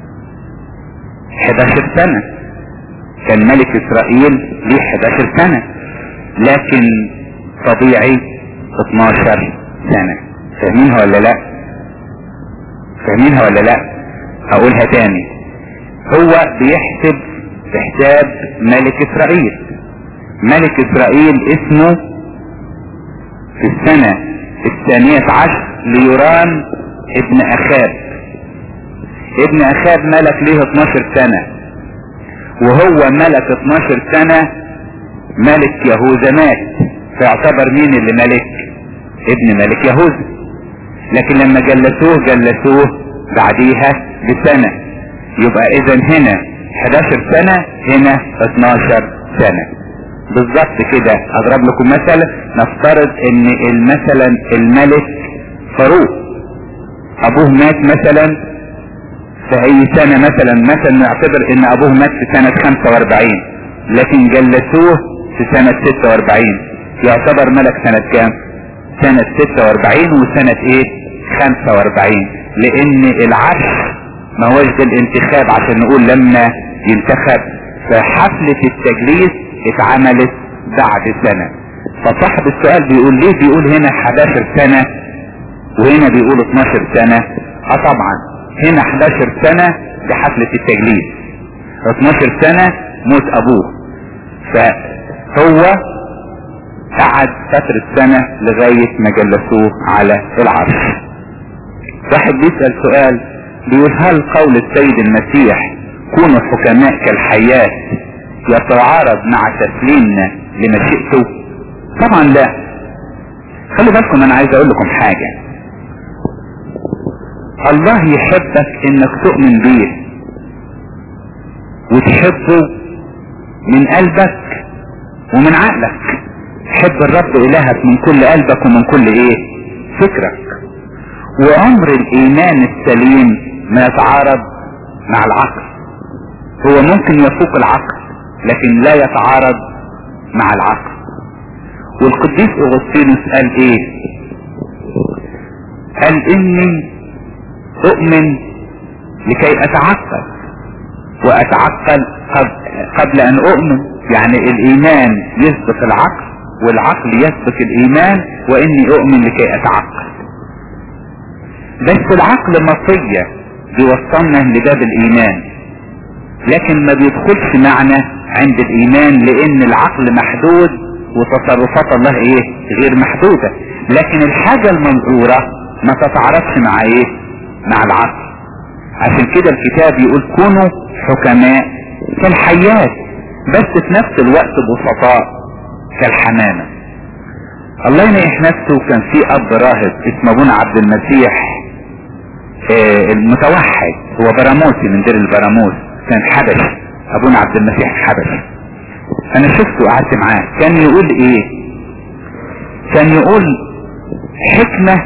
11 سنة كان ملك اسرائيل ليه 11 سنة لكن طبيعي 12 سنة فاهمينها ولا لا فاهمينها ولا لا هقولها تاني هو بيحسب بحساب ملك اسرائيل ملك اسرائيل اسمه في السنة الثانية عشر ليران ابن اخاب ابن اخاب ملك ليه 12 سنة وهو ملك 12 سنة ملك يهوذا مات فيعتبر مين اللي ملك ابن ملك يهوذا لكن لما جلسوه جلسوه بعديها بسنة يبقى اذا هنا 11 سنة هنا 12 سنة بالظبط كده اضرب لكم مثل نفترض ان مثلا الملك فاروق ابوه مات مثلا في اي سنة مثلا مثلا نعتبر ان ابوه مات في سنة 45 لكن جلسوه في سنة 46 يعتبر ملك سنة كام سنة 46 وسنة ايه 45 لان العرش ما هوش بالانتخاب عشان نقول لما ينتخب فحفلة التجليس اتعملت بعد سنة فصاحب السؤال بيقول ليه بيقول هنا 11 سنة وهنا بيقول 12 سنة اه طبعا هنا 11 سنة لحفلة التجليد 12 سنة موت ابوه فهو قعد فترة سنة لغاية ما جلسوه على العرش واحد بيسأل سؤال بيقول هل قول السيد المسيح كونوا حكماء كالحياة يتعارض مع تسليمنا لمشيئته طبعا لا خلي بالكم انا عايز اقول لكم حاجة الله يحبك انك تؤمن بيه وتحبه من قلبك ومن عقلك حب الرب الهك من كل قلبك ومن كل ايه فكرك وعمر الايمان السليم ما يتعارض مع العقل هو ممكن يفوق العقل لكن لا يتعارض مع العقل والقديس اغسطينوس قال ايه قال اني اؤمن لكي اتعقل واتعقل قبل ان اؤمن يعني الايمان يسبق العقل والعقل يسبق الايمان واني اؤمن لكي اتعقل بس العقل مطية بيوصلنا لباب الايمان لكن ما بيدخلش معنا عند الايمان لان العقل محدود وتصرفات الله ايه غير محدودة لكن الحاجة المنظورة ما تتعرضش مع ايه مع العقل عشان كده الكتاب يقول كونوا حكماء كالحيات بس في نفس الوقت بسطاء كالحمامة الله ينيح نفسه كان في اب راهب اسمه ابونا عبد المسيح آه المتوحد هو براموسي من دير البراموس كان حبشي ابونا عبد المسيح الحبشي انا شفته قعدت معاه كان يقول ايه كان يقول حكمة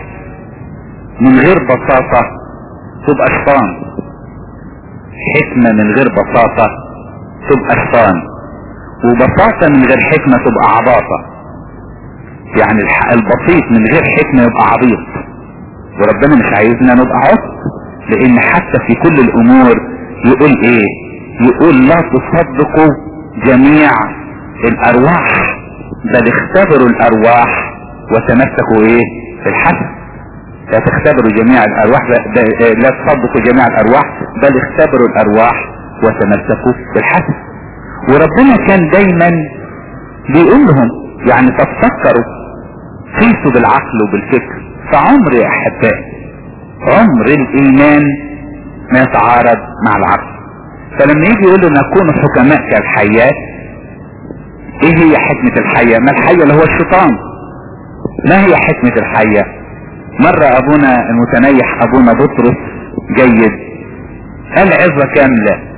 من غير بساطة تبقى شيطان حكمة من غير بساطة تبقى شيطان وبساطة من غير حكمة تبقى عباطة يعني البسيط من غير حكمة يبقى عبيط وربنا مش عايزنا نبقى عبط لان حتى في كل الامور يقول ايه يقول لا تصدقوا جميع الارواح بل اختبروا الارواح وتمسكوا ايه في الحسن لا تختبروا جميع الارواح لا تصدقوا جميع الارواح بل اختبروا الارواح وتمسكوا في الحسن وربنا كان دايما بيقول لهم يعني تفكروا قيسوا بالعقل وبالفكر فعمر يا احبائي عمر الايمان ما يتعارض مع العقل فلما يجي يقول له نكون حكماء كالحيات ايه هي حكمة الحية ما الحية اللي هو الشيطان ما هي حكمة الحية مرة ابونا المتنيح ابونا بطرس جيد قال عظة كاملة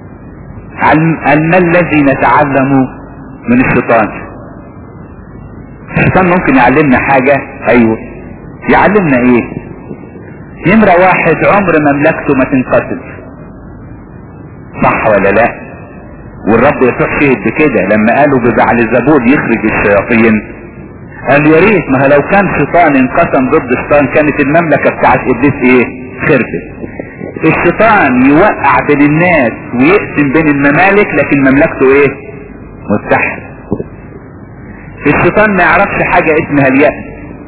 عن ما الذي نتعلم من الشيطان الشيطان ممكن يعلمنا حاجة ايوه يعلمنا ايه نمرة واحد عمر مملكته ما تنقسم صح ولا لا والرب يسوع شهد بكده لما قالوا ببعل زبود يخرج الشياطين قال يا ريت ما لو كان شيطان انقسم ضد شيطان كانت المملكة بتاعت ابليس ايه خربت الشيطان يوقع بين الناس ويقسم بين الممالك لكن مملكته ايه متحد الشيطان ما يعرفش حاجة اسمها اليأس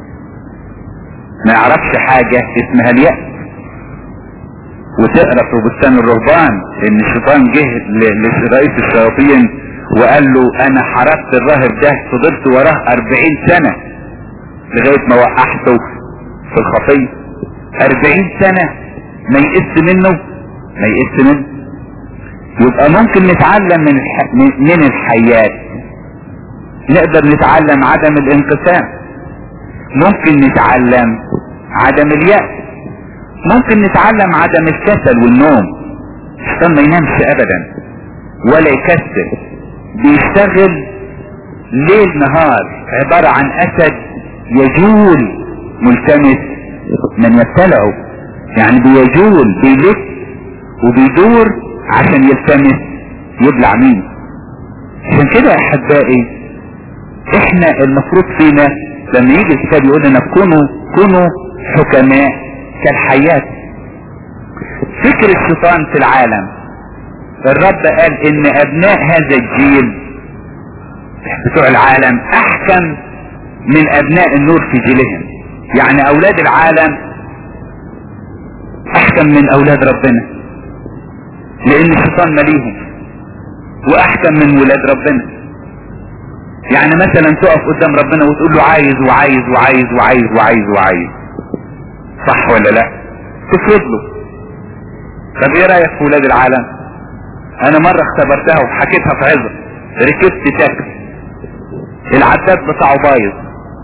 ما يعرفش حاجة اسمها اليأس وتقرا في بستان الرهبان ان الشيطان جه لرئيس الشياطين وقال له انا حرقت الراهب ده فضلت وراه اربعين سنة لغاية ما وقحته في الخطية اربعين سنة ما يقس منه ما يقس منه يبقى ممكن نتعلم من الح... من الحياة نقدر نتعلم عدم الانقسام ممكن نتعلم عدم اليأس ممكن نتعلم عدم الكسل والنوم الشيطان ما ينامش ابدا ولا يكسل بيشتغل ليل نهار عبارة عن اسد يجول ملتمس من يبتلعه يعني بيجول بيلف وبيدور عشان يلتمس يبلع مين عشان كده يا احبائي احنا المفروض فينا لما يجي الكتاب يقول لنا كونوا كونوا حكماء كالحياة فكر الشيطان في العالم الرب قال ان ابناء هذا الجيل بتوع العالم احكم من ابناء النور في جيلهم يعني اولاد العالم احكم من اولاد ربنا لان الشيطان مليهم واحكم من ولاد ربنا يعني مثلا تقف قدام ربنا وتقول له عايز وعايز وعايز وعايز وعايز وعايز صح ولا لا تفرض له طب ايه رايك في ولاد العالم انا مرة اختبرتها وحكيتها في عظة ركبت تاكسي العداد بتاعه بايظ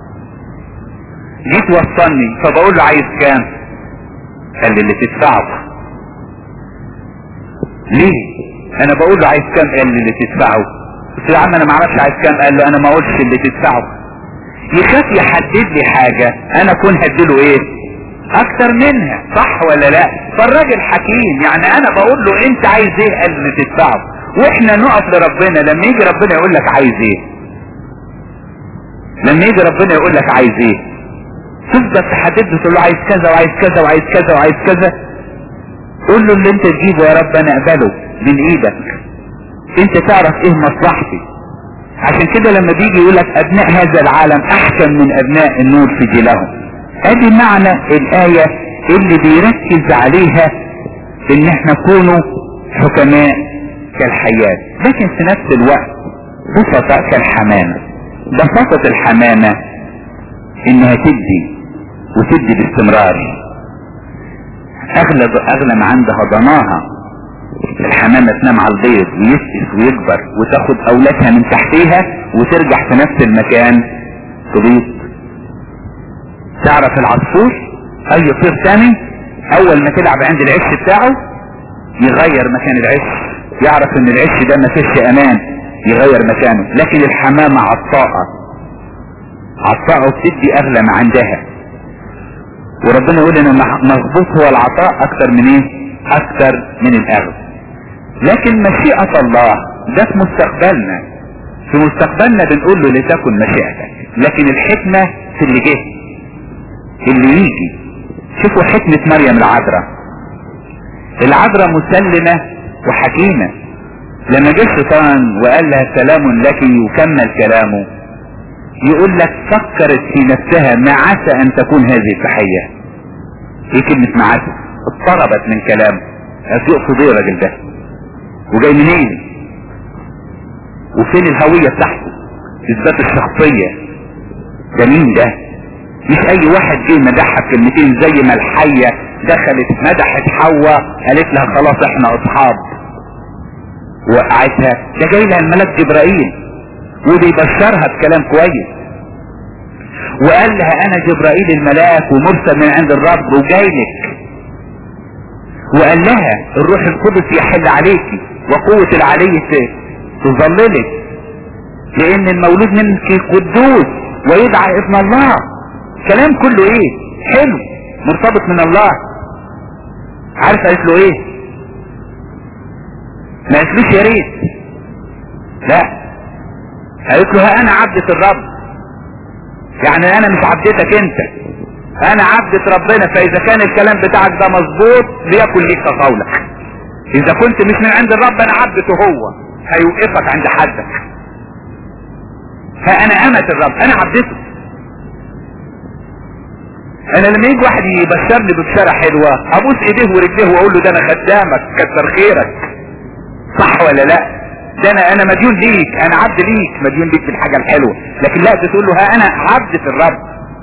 جيت وصلني فبقول له عايز كام قال لي اللي تدفعه ليه انا بقول له عايز كام قال لي اللي تدفعه قلت له يا عم انا ما اعرفش عايز كام قال له انا ما اقولش اللي تدفعه يخاف يحدد لي حاجة انا اكون هديله ايه اكتر منها صح ولا لا فالراجل حكيم يعني انا بقول له انت عايز ايه قال اللي تدفعه واحنا نقف لربنا لما يجي ربنا يقول لك عايز ايه لما يجي ربنا يقول لك عايز ايه تفضل تحدد له تقول له عايز كذا وعايز كذا وعايز كذا وعايز كذا قول له اللي انت تجيبه يا رب انا اقبله من ايدك انت تعرف ايه مصلحتي عشان كده لما بيجي يقول لك ابناء هذا العالم احسن من ابناء النور في جيلهم ادي معنى الاية اللي بيركز عليها ان احنا نكونوا حكماء كالحياة لكن في نفس الوقت بسطاء كالحمامة بساطة الحمامة انها تدي وتدي باستمرار اغلى اغلى ما عندها ضناها الحمامة تنام على البيض ويسقس ويكبر وتاخد اولادها من تحتيها وترجع في نفس المكان تبيض تعرف العصفور اي طير تاني اول ما تلعب عند العش بتاعه يغير مكان العش يعرف ان العش ده ما فيش امان يغير مكانه لكن الحمامة عطاءة عطاءة وبتدي اغلى ما عندها وربنا يقول ان مظبوط هو العطاء اكتر من ايه اكتر من الاغلى لكن مشيئة الله ده في مستقبلنا في مستقبلنا بنقول له لتكن مشيئتك لكن الحكمة في اللي جه اللي يجي شوفوا حكمة مريم العذراء العذراء مسلمة وحكيمة لما جه الشيطان وقال لها سلام لك وكمل كلامه يقول لك فكرت في نفسها ما عسى ان تكون هذه التحية ايه كلمة ما عسى اضطربت من كلامه يقصد ايه الراجل ده وجاي منين وفين الهوية بتاعته اثبات الشخصية ده مين ده مش اي واحد جه مدحها بكلمتين زي ما الحية دخلت مدحت حواء قالت لها خلاص احنا اصحاب وقعتها ده جاي لها الملك جبرائيل وبيبشرها بكلام كويس وقال لها انا جبرائيل الملاك ومرسل من عند الرب وجاي لك وقال لها الروح القدس يحل عليكي وقوة العلي تظللك لان المولود منك قدوس ويدعى ابن الله كلام كله ايه حلو مرتبط من الله عارف قالت له ايه ما قالتلوش يا ريت لا قالت له ها انا عبدة الرب يعني انا مش عبدتك انت انا عبدة ربنا فاذا كان الكلام بتاعك ده مظبوط ليكن ليك قولك اذا كنت مش من عند الرب انا عبدته هو هيوقفك عند حدك فانا امة الرب انا عبدته انا لما يجي واحد يبشرني ببشارة حلوة ابوس ايديه ورجليه واقول له ده انا خدامك كتر خيرك صح ولا لا ده انا انا مديون ليك انا عبد ليك مديون ليك بالحاجة الحلوة لكن لا تقول له ها انا عبدة الرب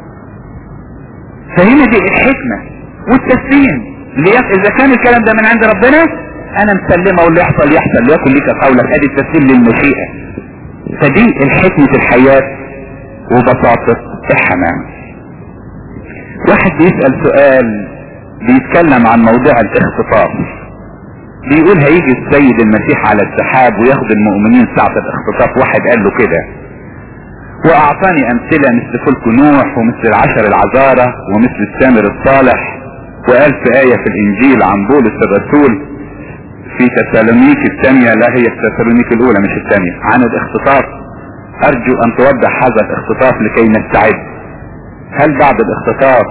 فهنا دي الحكمة والتسليم اذا كان الكلام ده من عند ربنا انا مسلمه واللي يحصل يحصل ليكن ليك قولك ادي التسليم للمشيئة فدي الحكمة الحياة وبساطة الحمام واحد بيسأل سؤال بيتكلم عن موضوع الاختطاف بيقول هيجي السيد المسيح على السحاب وياخد المؤمنين ساعة الاختطاف واحد قال له كده واعطاني امثلة مثل فلك نوح ومثل العشر العذارة ومثل السامر الصالح وقال في آية في الانجيل عن بولس الرسول في تسالونيك الثانية لا هي في تسالونيك الاولى مش الثانية عن الاختطاف ارجو ان توضح هذا الاختطاف لكي نستعد هل بعد الاختطاف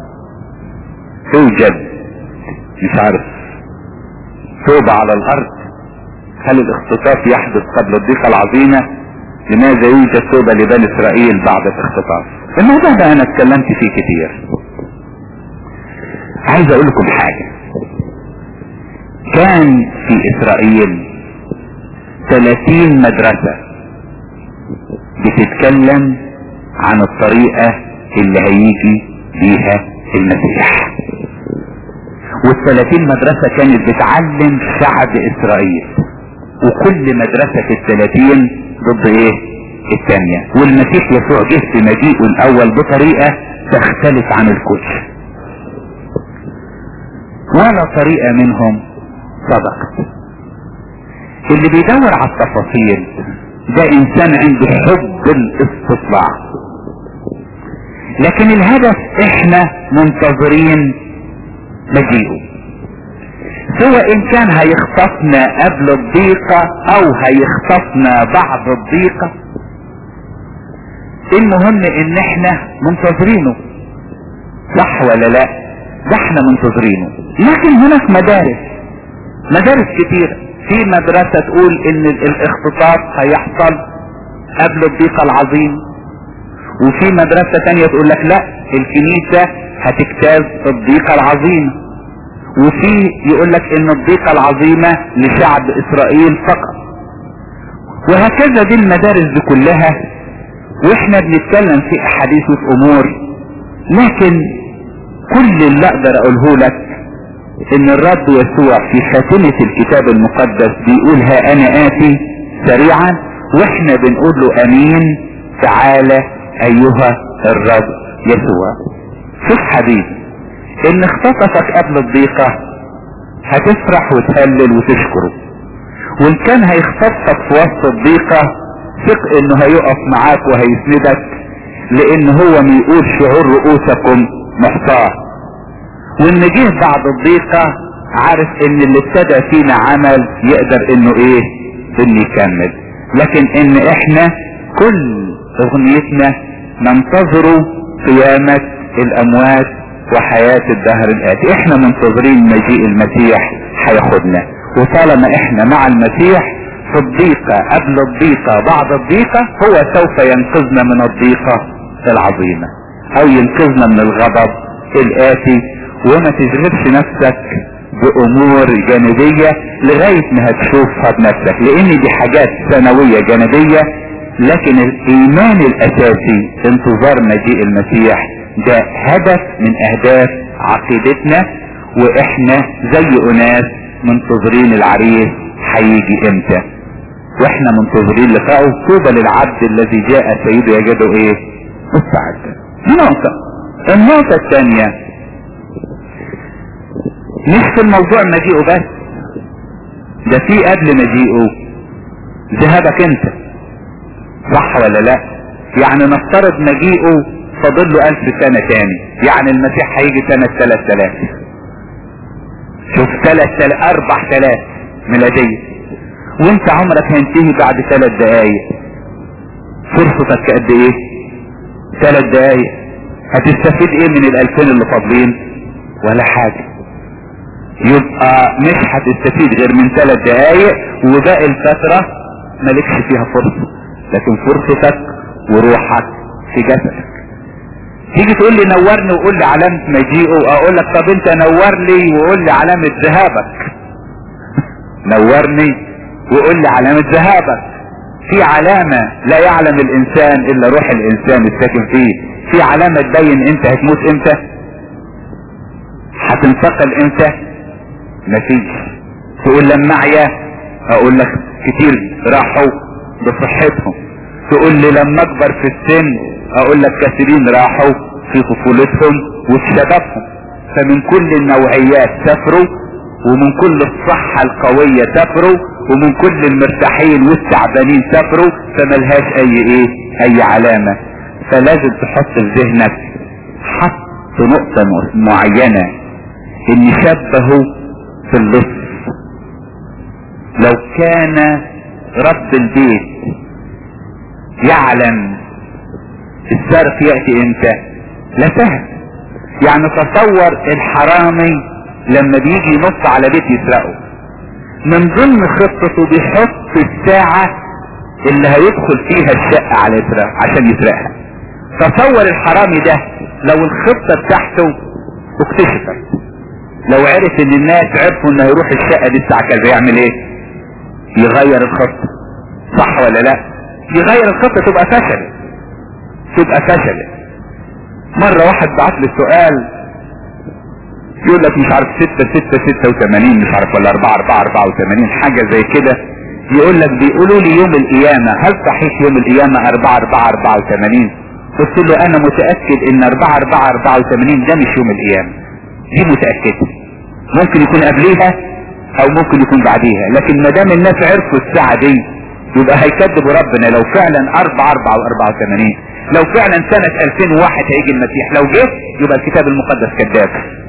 توجد مش عارف توبة على الارض هل الاختطاف يحدث قبل الضيقة العظيمة لماذا يوجد توبة لبني اسرائيل بعد الاختطاف الموضوع ده انا اتكلمت فيه كتير عايز اقول لكم حاجة كان في اسرائيل 30 مدرسة بتتكلم عن الطريقة اللي هيجي بيها المسيح والثلاثين مدرسة كانت بتعلم شعب اسرائيل وكل مدرسة في الثلاثين ضد ايه الثانية والمسيح يسوع جه في مجيئه الاول بطريقة تختلف عن الكل ولا طريقة منهم صدقت اللي بيدور على التفاصيل ده انسان عنده حب الاستطلاع لكن الهدف احنا منتظرين مجيئه سواء ان كان هيخطفنا قبل الضيقة او هيخطفنا بعد الضيقة المهم ان احنا منتظرينه صح ولا لا ده احنا منتظرينه لكن هناك مدارس مدارس كتيرة في مدرسة تقول ان الاختطاف هيحصل قبل الضيقة العظيم وفي مدرسة تانية تقول لك لا الكنيسة هتجتاز الضيقة العظيمة وفي يقول لك ان الضيقة العظيمة لشعب اسرائيل فقط وهكذا دي المدارس دي كلها واحنا بنتكلم في احاديث وفي امور لكن كل اللي اقدر اقوله لك ان الرب يسوع في خاتمة الكتاب المقدس بيقول ها انا اتي سريعا واحنا بنقول له امين تعالى ايها الرب يسوع شوف حبيبي ان اختطفك قبل الضيقة هتفرح وتهلل وتشكره وان كان هيخطفك في وسط الضيقة ثق انه هيقف معاك وهيسندك لان هو بيقول شعور رؤوسكم محصاه وان جه بعد الضيقة عارف ان اللي ابتدى فينا عمل يقدر انه ايه انه يكمل لكن ان احنا كل اغنيتنا ننتظر قيامة الاموات وحياة الدهر الاتي احنا منتظرين مجيء المسيح هياخدنا وطالما احنا مع المسيح في الضيقة قبل الضيقة بعد الضيقة هو سوف ينقذنا من الضيقة العظيمة او ينقذنا من الغضب الاتي وما تشغلش نفسك بامور جانبية لغاية ما هتشوفها بنفسك لان دي حاجات سنوية جانبية لكن الايمان الاساسي انتظار مجيء المسيح ده هدف من اهداف عقيدتنا واحنا زي اناس منتظرين العريس هيجي امتى واحنا منتظرين لقائه طوبى للعبد الذي جاء سيده يجده ايه مستعدا نقطة النقطة الثانية مش في الموضوع مجيئه بس ده في قبل مجيئه ذهبك انت صح ولا لا يعني نفترض مجيئه فاضل له الف سنة تاني يعني المسيح هيجي سنة تلات تلاف شوف تلات تلاف اربع تلاف ميلادية وانت عمرك هينتهي بعد ثلاث دقايق فرصتك قد ايه ثلاث دقايق هتستفيد ايه من الالفين اللي فاضلين ولا حاجة يبقى مش هتستفيد غير من ثلاث دقايق وباقي الفترة مالكش فيها فرصة لكن فرصتك وروحك في جسدك تيجي تقول لي نورني وقول لي علامة مجيئه اقول لك طب انت نور لي وقول لي علامة ذهابك نورني وقول لي علامة ذهابك في علامة لا يعلم الانسان الا روح الانسان الساكن فيه في علامة تبين انت هتموت امتى هتنتقل امتى مفيش تقول لما اعيا اقول لك كتير راحوا بصحتهم تقول لي لما اكبر في السن اقول لك كثيرين راحوا في طفولتهم وفي شبابهم فمن كل النوعيات سافروا ومن كل الصحة القوية سافروا ومن كل المرتاحين والتعبانين سافروا فملهاش اي ايه اي علامة فلازم تحط في ذهنك حط نقطة معينة ان شبهه في اللص لو كان رب البيت يعلم السرق يأتي امتى لا سهل يعني تصور الحرامي لما بيجي ينص على بيت يسرقه من ضمن خطته بيحط الساعة اللي هيدخل فيها الشقة على يسرق عشان يسرقها تصور الحرامي ده لو الخطة بتاعته اكتشفت لو عرف ان الناس عرفوا انه يروح الشقة دي الساعة كذا يعمل ايه يغير الخطة صح ولا لا يغير الخطة تبقى فشل تبقى فشل مرة واحد بعت لي سؤال يقول لك مش عارف ستة ستة ستة وثمانين مش عارف ولا اربعة اربعة اربعة وثمانين حاجة زي كده يقول لك بيقولوا لي يوم القيامة هل صحيح يوم القيامة اربعة اربعة اربعة وثمانين قلت له انا متأكد ان اربعة اربعة اربعة وثمانين ده مش يوم القيامة دي متأكدة ممكن يكون قبليها او ممكن يكون بعديها لكن ما دام الناس عرفوا الساعة دي يبقى هيكذبوا ربنا لو فعلا اربعة اربعة واربعة وثمانين لو فعلا سنة 2001 هيجي المسيح لو جه يبقى الكتاب المقدس كذاب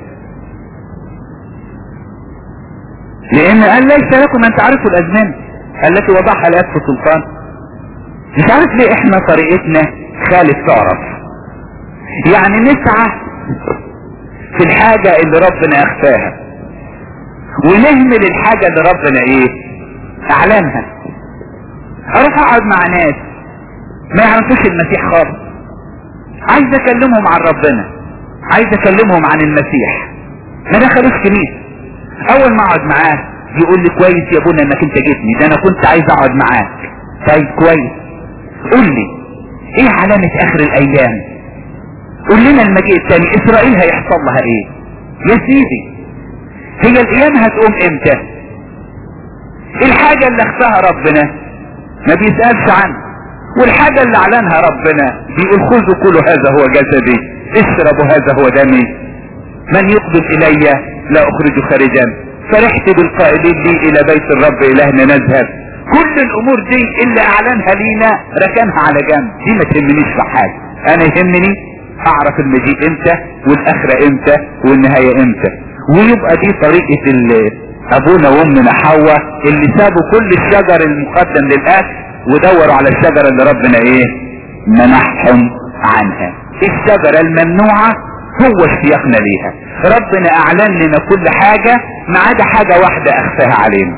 لان قال ليس لكم ان تعرفوا الازمنة التي وضعها الاب في سلطان مش عارف ليه احنا طريقتنا خالف تعرف يعني نسعى في الحاجة اللي ربنا اخفاها ونهمل الحاجة اللي ربنا ايه اعلنها اروح اقعد مع ناس ما يعرفوش المسيح خالص عايز اكلمهم عن ربنا عايز اكلمهم عن المسيح ما دخلوش كنيسة اول ما اقعد معاه يقول لي كويس يا ابونا انك انت جيتني ده انا كنت عايز اقعد معاك طيب كويس قول لي ايه علامة اخر الايام قول لنا المجيء الثاني اسرائيل هيحصل لها ايه يا سيدي هي القيامة هتقوم امتى الحاجة اللي اخفاها ربنا ما بيسألش عنها والحاجة اللي اعلنها ربنا بيقول خذوا كلوا هذا هو جسدي اشربوا هذا هو دمي من يقبل الي لا اخرج خارجا فرحت بالقائلين لي الى بيت الرب الهنا نذهب كل الامور دي اللي اعلنها لينا ركنها على جنب دي ما تهمنيش في حاجة انا يهمني اعرف المجيء امتى والاخرة امتى والنهاية امتى ويبقى دي طريقة ابونا وامنا حواء اللي سابوا كل الشجر المقدم للاكل ودوروا على الشجرة اللي ربنا ايه منحهم عنها الشجرة الممنوعة هو اشتياقنا ليها ربنا اعلن لنا كل حاجة ما عدا حاجة واحدة اخفاها علينا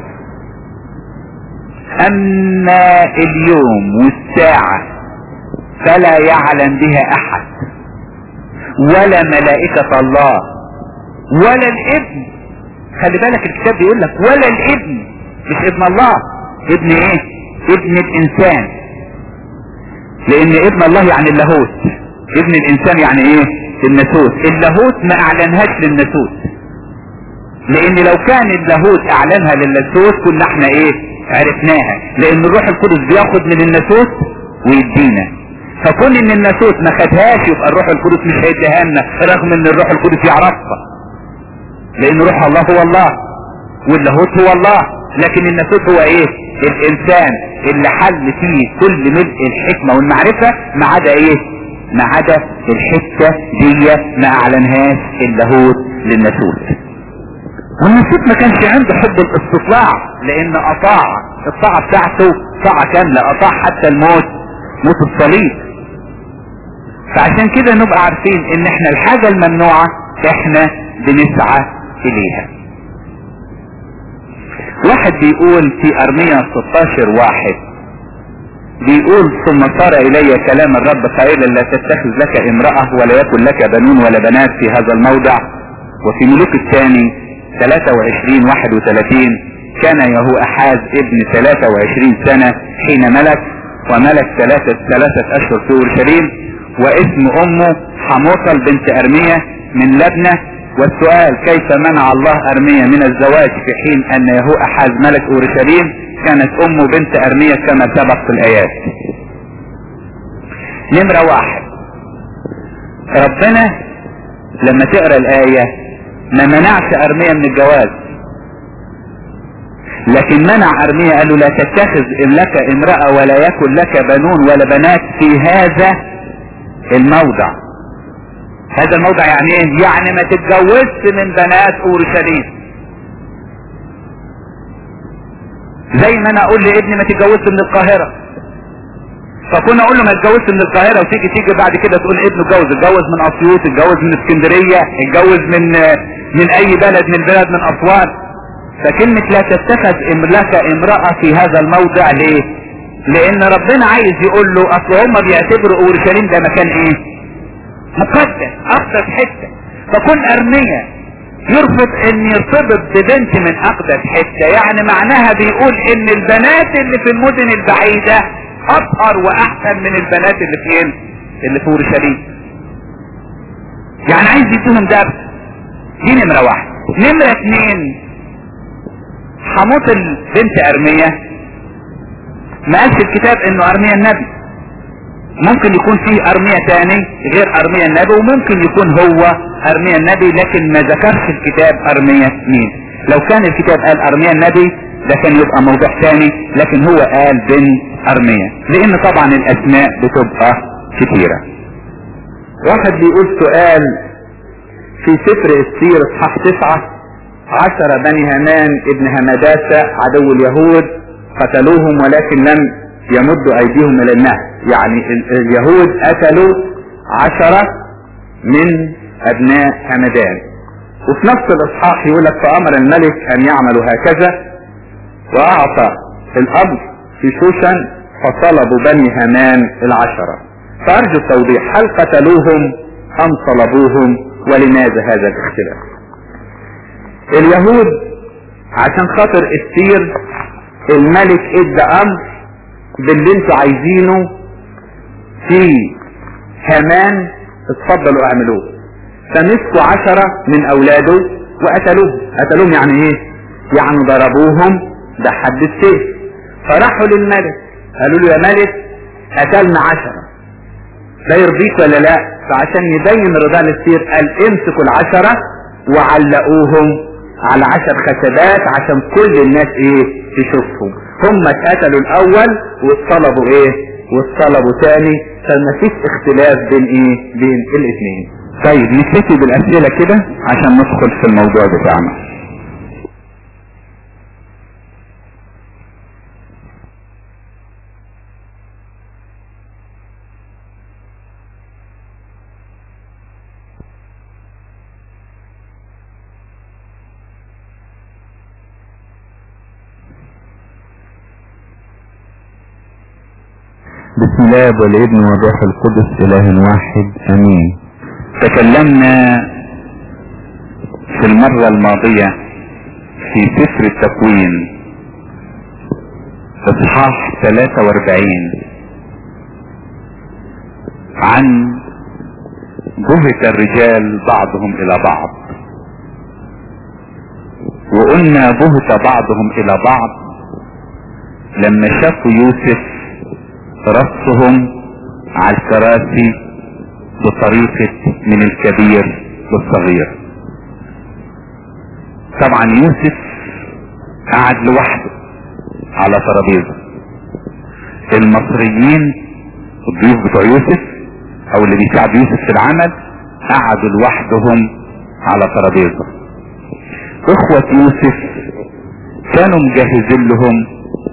اما اليوم والساعة فلا يعلم بها احد ولا ملائكة الله ولا الابن خلي بالك الكتاب بيقول لك ولا الابن مش ابن الله ابن ايه ابن الانسان لان ابن الله يعني اللاهوت ابن الانسان يعني ايه الناسوت اللاهوت ما اعلنهاش للناسوت لان لو كان اللاهوت اعلنها للناسوت كنا احنا ايه عرفناها لان الروح القدس بياخد من الناسوت ويدينا فكون ان الناسوت ما خدهاش يبقى الروح القدس مش هيديها لنا رغم ان الروح القدس يعرفها لان روح الله هو الله واللاهوت هو الله لكن الناسوت هو ايه الانسان اللي حل فيه كل ملء الحكمة والمعرفة ما عدا ايه ما عدا الحتة دي ما اعلنهاش اللاهوت للناسوت والناسوت ما كانش عنده حب الاستطلاع لان اطاع الطاعة بتاعته طاعة كاملة اطاع حتى الموت موت الصليب فعشان كده نبقى عارفين ان احنا الحاجة الممنوعة احنا بنسعى اليها واحد بيقول في ارمية 16 واحد بيقول ثم صار الي كلام الرب قائلا لا تتخذ لك امرأة ولا يكن لك بنون ولا بنات في هذا الموضع وفي ملوك الثاني 23 31 كان يهو احاز ابن 23 سنة حين ملك وملك ثلاثة ثلاثة اشهر في اورشليم واسم امه حموطل بنت ارمية من لبنة والسؤال كيف منع الله ارمية من الزواج في حين ان يهو احاز ملك اورشليم كانت امه بنت ارمية كما سبق في الايات نمرة واحد ربنا لما تقرا الاية ما منعش ارمية من الجواز لكن منع ارمية قال له لا تتخذ لك امرأة ولا يكن لك بنون ولا بنات في هذا الموضع هذا الموضع يعني ايه يعني ما تتجوزش من بنات اورشليم زي ما انا اقول لابني ما تتجوزش من القاهرة فكنا اقول له ما تتجوزش من القاهرة وتيجي تيجي بعد كده تقول ابنه اتجوز اتجوز من اسيوط اتجوز من اسكندرية اتجوز من من اي بلد من بلد من اسوان فكلمة لا تتخذ لك امرأة في هذا الموضع ليه لان ربنا عايز يقول له اصل هم بيعتبروا اورشليم ده مكان ايه مقدس اقدس حتة فكن ارمية يرفض ان يرتبط ببنت من اقدس حتة يعني معناها بيقول ان البنات اللي في المدن البعيدة اطهر واحسن من البنات اللي فين اللي في اورشليم يعني عايز يديهم درس دي نمرة واحد نمرة اتنين حموت البنت ارمية ما قالش الكتاب انه ارمية النبي ممكن يكون فيه ارمية تاني غير ارمية النبي وممكن يكون هو ارمية النبي لكن ما ذكرش الكتاب ارمية مين لو كان الكتاب قال ارمية النبي ده كان يبقى موضوع تاني لكن هو قال بن ارمية لان طبعا الاسماء بتبقى كتيرة واحد بيقول سؤال في سفر السير اصحاح تسعة عشر بني هامان ابن همداسة عدو اليهود قتلوهم ولكن لم يمدوا ايديهم الى النهر يعني ال- اليهود قتلوا عشرة من ابناء همدان وفي نفس الاصحاح يقول لك فامر الملك ان يعملوا هكذا واعطى الامر في شوشن فطلبوا بني هامان العشرة فارجو التوضيح هل قتلوهم ام صلبوهم ولماذا هذا الاختلاف اليهود عشان خاطر السير الملك ادى امر باللي انتوا عايزينه في هامان اتفضلوا اعملوه فمسكوا عشرة من اولاده وقتلوهم قتلوهم يعني ايه يعني ضربوهم ده حد السيف فراحوا للملك قالوا له يا ملك قتلنا عشرة ده يرضيك ولا لا فعشان يبين رضا للسير قال امسكوا العشرة وعلقوهم على عشر خشبات عشان كل الناس ايه تشوفهم هم اتقتلوا الاول واتصلبوا ايه واتصلبوا تاني فما فيش اختلاف بين ايه بين الاثنين طيب نكتفي بالاسئلة كده عشان ندخل في الموضوع بتاعنا بسم الله والابن والروح القدس اله واحد امين تكلمنا في المرة الماضية في سفر التكوين اصحاح 43 عن جهة الرجال بعضهم الى بعض وقلنا بهت بعضهم الى بعض لما شافوا يوسف رصهم على الكراسي بطريقة من الكبير للصغير طبعا يوسف قعد لوحده على ترابيزه المصريين الضيوف بتوع يوسف او اللي بيساعد يوسف في العمل قعدوا لوحدهم على ترابيزه اخوة يوسف كانوا مجهزين لهم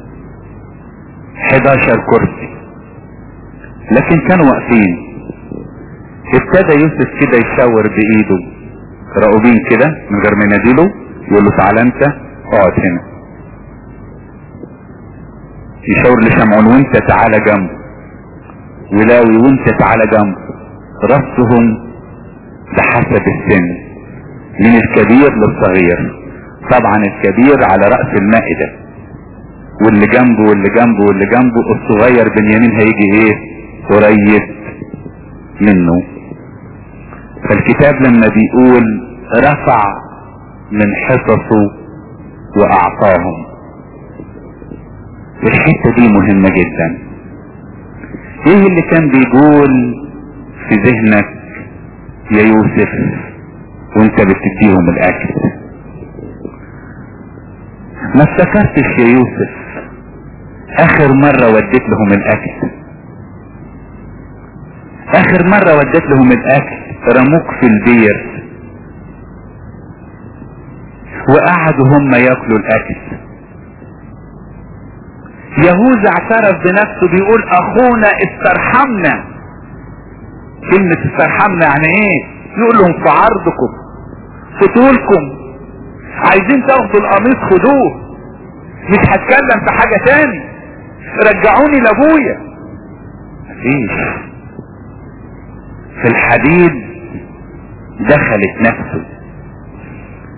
11 كرسي لكن كانوا واقفين ابتدى يوسف كده يشاور بايده راؤوبين كده من غير ما يناديله يقول له تعالى انت اقعد هنا يشاور لشمعون وانت تعالى جنبه ولاوي وانت تعالى جنبه رصهم بحسب السن من الكبير للصغير طبعا الكبير على رأس المائدة واللي جنبه واللي جنبه واللي جنبه الصغير بنيامين هيجي ايه قريب منه فالكتاب لما بيقول رفع من حصصه واعطاهم الحتة دي مهمة جدا ايه اللي كان بيقول في ذهنك يا يوسف وانت بتديهم الاكل ما افتكرتش يا يوسف اخر مرة وديت لهم الاكل اخر مرة وديت لهم الاكل رموك في البير وقعدوا هم ياكلوا الاكل يهوذا اعترف بنفسه بيقول اخونا استرحمنا كلمة استرحمنا يعني ايه يقول لهم في عرضكم في طولكم عايزين تاخدوا القميص خدوه مش هتكلم في حاجة تاني رجعوني لابويا مفيش في الحديد دخلت نفسه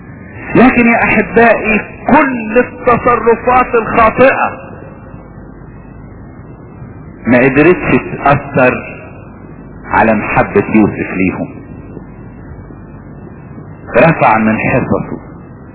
لكن يا احبائي كل التصرفات الخاطئة ما قدرتش تأثر على محبة يوسف ليهم رفع من حصصه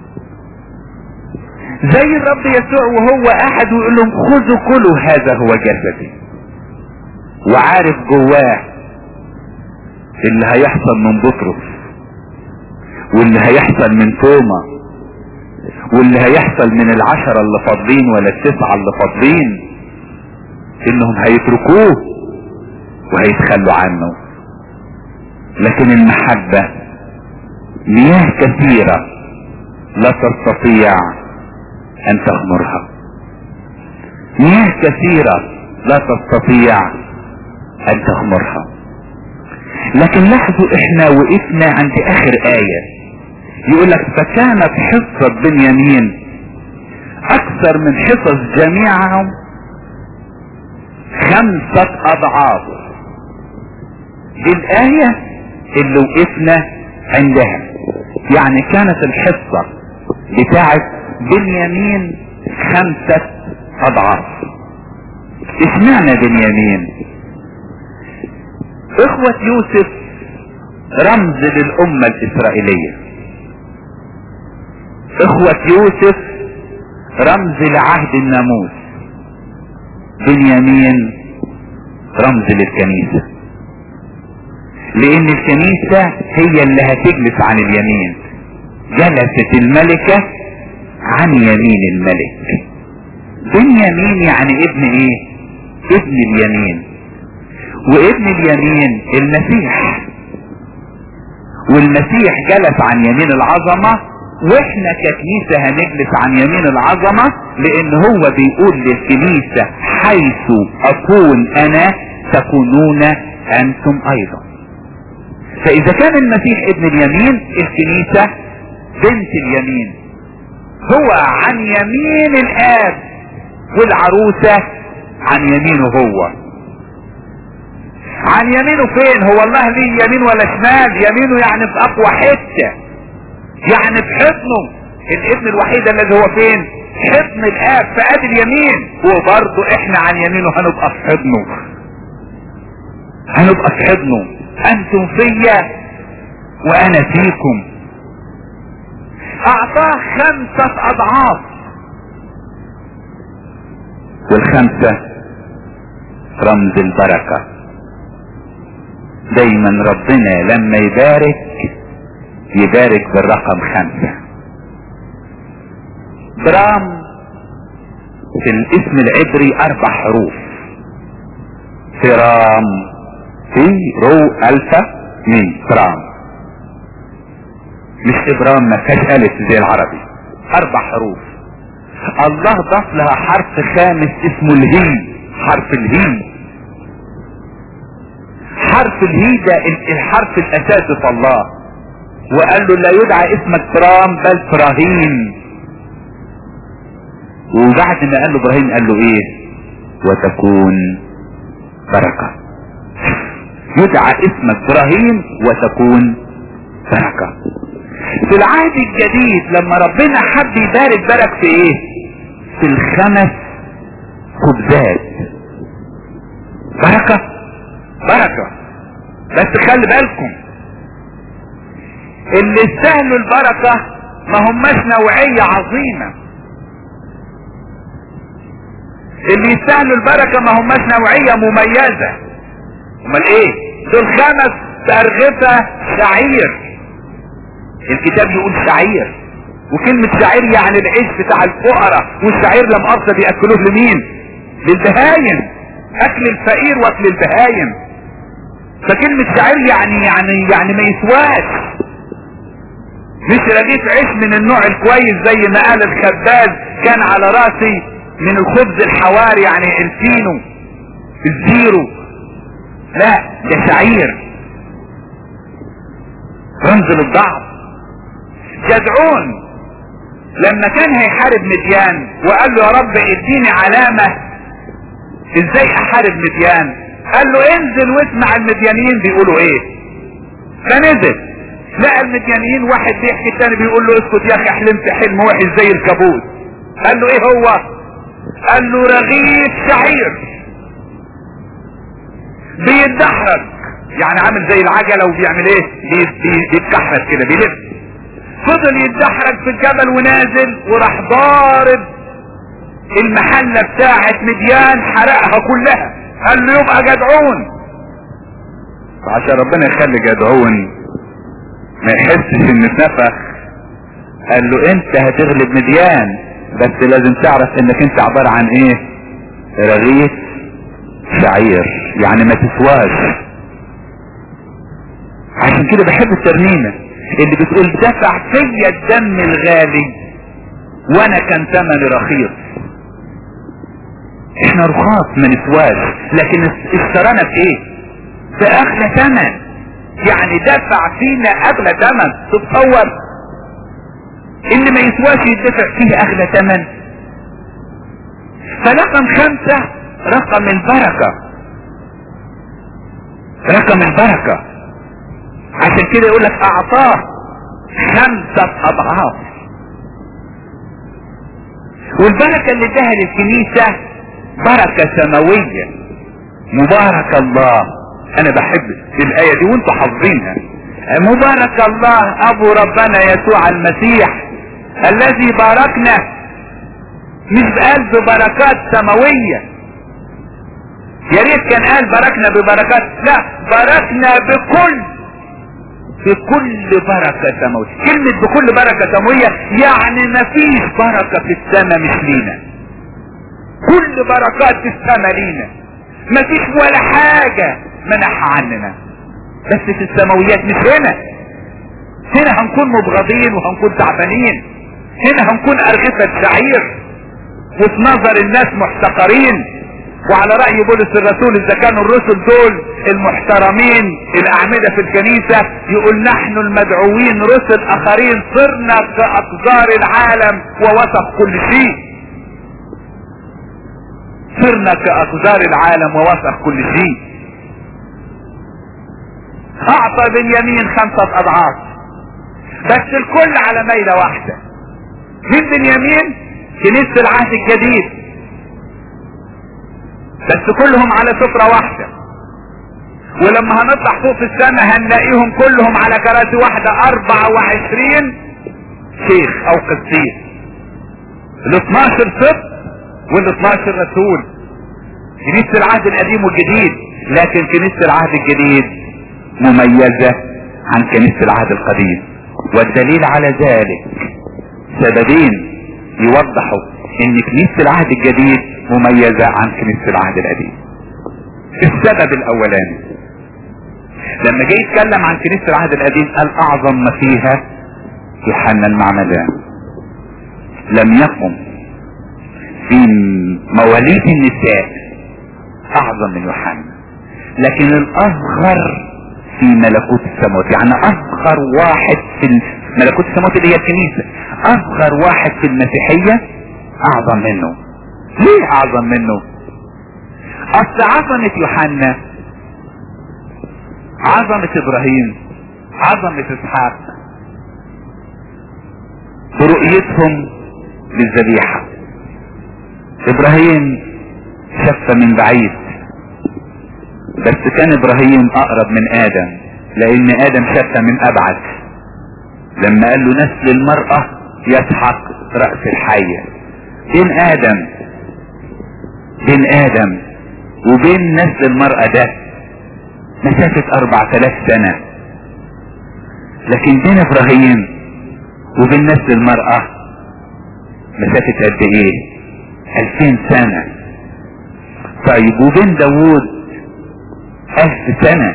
زي الرب يسوع وهو قاعد ويقول لهم خذوا كلوا هذا هو جسدي وعارف جواه اللي هيحصل من بطرس واللي هيحصل من توما واللي هيحصل من العشرة اللي فاضلين ولا التسعة اللي فاضلين انهم هيتركوه وهيتخلوا عنه لكن المحبة مياه كثيرة لا تستطيع ان تغمرها مياه كثيرة لا تستطيع ان تغمرها لكن لاحظوا احنا وقفنا عند اخر ايه يقول لك فكانت حصة بنيامين اكثر من حصص جميعهم خمسة اضعاف دي الاية اللي وقفنا عندها يعني كانت الحصة بتاعت بنيامين خمسة اضعاف اشمعنى بنيامين اخوة يوسف رمز للامة الاسرائيلية اخوة يوسف رمز لعهد الناموس بنيامين رمز للكنيسة لان الكنيسة هي اللي هتجلس عن اليمين جلست الملكة عن يمين الملك بنيامين يعني ابن ايه ابن اليمين وابن اليمين المسيح والمسيح جلس عن يمين العظمة واحنا ككنيسة هنجلس عن يمين العظمة لان هو بيقول للكنيسة حيث اكون انا تكونون انتم ايضا فاذا كان المسيح ابن اليمين الكنيسة بنت اليمين هو عن يمين الاب والعروسة عن يمينه هو عن يمينه فين هو الله ليه يمين ولا شمال يمينه يعني في اقوى حتة يعني في حضنه الابن الوحيد الذي هو فين حضن الاب في ادي اليمين وبرضه احنا عن يمينه هنبقى في حضنه هنبقى في حضنه انتم فيا وانا فيكم اعطاه خمسة اضعاف والخمسة رمز البركة دايما ربنا لما يبارك يبارك بالرقم خمسة برام في الاسم العبري اربع حروف فرام في رو الفا مي فرام مش ابرام ما فيهاش الف زي العربي اربع حروف الله ضاف لها حرف خامس اسمه الهي حرف الهي حرف الهي ده الحرف الاساسي في الله وقال له لا يدعى اسمك ترام بل ابراهيم وبعد ما قال له ابراهيم قال له ايه وتكون بركة يدعى اسمك ابراهيم وتكون بركة في العهد الجديد لما ربنا حب يبارك بارك في ايه في الخمس خبزات بركة بركة بس خلي بالكم اللي استاهلوا البركة ما هماش نوعية عظيمة اللي يستاهلوا البركة ما هماش نوعية مميزة امال ايه دول خمس ترغفة شعير الكتاب يقول شعير وكلمة شعير يعني العيش بتاع الفقراء والشعير لم أرضى بيأكلوه لمين للبهايم اكل الفقير واكل البهايم فكلمة شعير يعني يعني يعني ما يسواش مش رغيف عيش من النوع الكويس زي ما قال الخباز كان على راسي من الخبز الحواري يعني الفينو الزيرو لا ده شعير رمز للضعف جدعون لما كان هيحارب مديان وقال له يا رب اديني علامة ازاي احارب مديان قال له انزل واسمع المديانيين بيقولوا ايه فنزل لقى المديانيين واحد بيحكي التاني بيقول له اسكت يا اخي حلمت حلم وحش زي الكابوس قال له ايه هو قال له رغيف شعير بيتدحرج يعني عامل زي العجله وبيعمل ايه بي- بي- بيتكحرت كده بيلف فضل يتدحرج في الجبل ونازل وراح ضارب المحلة بتاعت مديان حرقها كلها قال له يبقى جدعون عشان ربنا يخلي جدعون ما يحسش ان اتنفخ قال له انت هتغلب مديان بس لازم تعرف انك انت عبارة عن ايه رغيف شعير يعني ما تسواش عشان كده بحب الترنيمة اللي بتقول دفع فيا الدم الغالي وانا كان ثمني رخيص احنا رخاص ما نسواش لكن اشترانا بايه باغلى ثمن يعني دفع فينا اغلى ثمن تتصور اللي ما يسواش يدفع فيه اغلى ثمن فرقم خمسة رقم البركة رقم البركة عشان كده يقول لك اعطاه خمسة اضعاف والبركة اللي اداها للكنيسة بركة سماوية مبارك الله انا بحب الاية دي وانتوا حافظينها مبارك الله ابو ربنا يسوع المسيح الذي باركنا مش بقلب بركات سماوية يا ريت كان قال باركنا ببركات لا باركنا بكل بكل بركة سماوية كلمة بكل بركة سماوية يعني مفيش بركة في السماء مش لينا كل بركات في السماء لينا مفيش ولا حاجة منحها عننا بس في السماويات مش هنا هنا هنكون مبغضين وهنكون تعبانين هنا هنكون ارغفة شعير وفي نظر الناس محتقرين وعلى رأي بولس الرسول اذا كانوا الرسل دول المحترمين الاعمدة في الكنيسة يقول نحن المدعوين رسل اخرين صرنا كاقدار العالم ووثق كل شيء صرنا كاقدار العالم ووثق كل شيء اعطى بنيامين خمسة اضعاف بس الكل على ميلة واحدة من بنيامين كنيسة العهد الجديد بس كلهم على سفرة واحدة ولما هنطلع فوق في السماء هنلاقيهم كلهم على كراسي واحدة اربعة وعشرين شيخ او قسيس ال 12 سبط وال 12 رسول كنيسة العهد القديم والجديد لكن كنيسة العهد الجديد مميزة عن كنيسة العهد القديم والدليل على ذلك سببين يوضحوا ان كنيسة العهد الجديد مميزة عن كنيسة العهد القديم السبب الاولاني لما جاي يتكلم عن كنيسة العهد القديم قال اعظم ما فيها يوحنا المعمدان لم يقم في مواليد النساء اعظم من يوحنا لكن الاصغر في ملكوت السماوات يعني اصغر واحد في ملكوت السماوات اللي هي الكنيسة اصغر واحد في المسيحية اعظم منه ليه اعظم منه اصل عظمة يوحنا عظمة ابراهيم عظمة اسحاق برؤيتهم للذبيحة ابراهيم شف من بعيد بس كان ابراهيم اقرب من ادم لان ادم شف من ابعد لما قال له نسل المرأة يسحق رأس الحية بين ادم بين ادم وبين نسل المرأة ده مسافة اربع تلاف سنة لكن بين ابراهيم وبين نسل المرأة مسافة قد ايه الفين سنة طيب وبين داوود الف سنة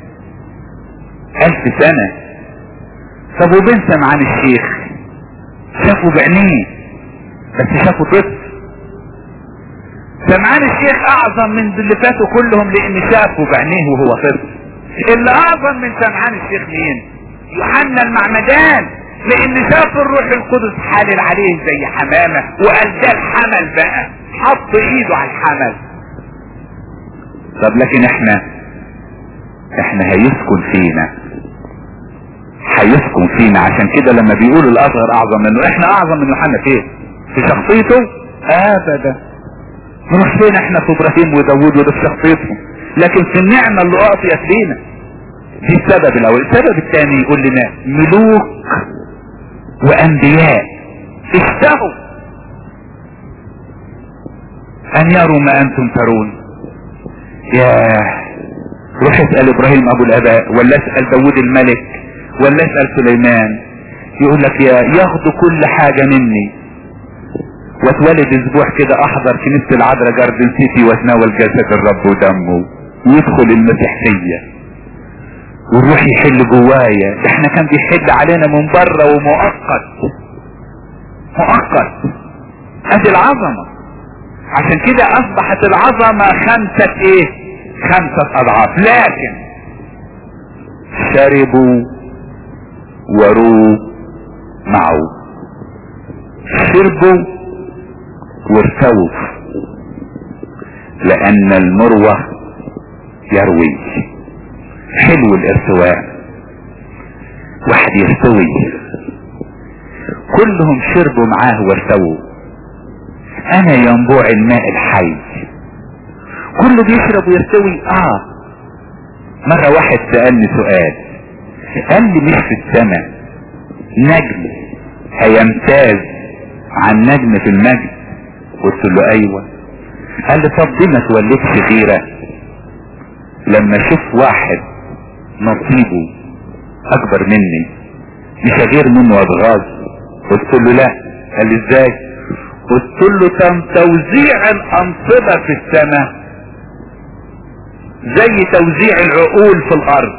الف سنة طب وبين سمعان الشيخ شافوا بعينيه بس شافوا طفل سمعان الشيخ اعظم من اللي فاتوا كلهم لان شافوا بعينيه وهو طفل اللي اعظم من سمعان الشيخ مين يوحنا المعمدان لان شاف الروح القدس حالل عليه زي حمامة وقال ده الحمل بقى حط ايده على الحمل طب لكن احنا احنا هيسكن فينا هيسكن فينا عشان كده لما بيقول الاصغر اعظم منه احنا اعظم من يوحنا فين في شخصيته ابدا نروح فين احنا في ابراهيم وداوود وده في شخصيتهم لكن في النعمة اللي اعطيت لينا دي السبب الاول السبب الثاني يقول لنا ملوك وانبياء اشتهوا ان يروا ما انتم ترون ياه روح اسأل ابراهيم ابو الاباء ولا اسأل داود الملك ولا اسأل سليمان يقول لك يا ياخدوا كل حاجة مني واتولد اسبوع كده احضر كنيسة العذراء جاردن سيتي واتناول جسد الرب ودمه ويدخل المسيحية والروح يحل جوايا احنا كان بيحل علينا من بره ومؤقت مؤقت ادي العظمة عشان كده اصبحت العظمة خمسة ايه خمسة اضعاف لكن شربوا وروا معه شربوا وارتووا لان المروة يروي حلو الارتواء واحد يستوي كلهم شربوا معاه وارتووا انا ينبوع الماء الحي كله بيشرب ويرتوي اه مرة واحد سألني سؤال قال لي مش في السماء نجم هيمتاز عن نجم في المجد قلت له ايوه قال لي طب دي ما تولدش غيره لما اشوف واحد نصيبه اكبر مني مش هغير منه واتغاظ قلت له لا قال لي ازاي قلت له كان توزيع الانصبة في السماء زي توزيع العقول في الارض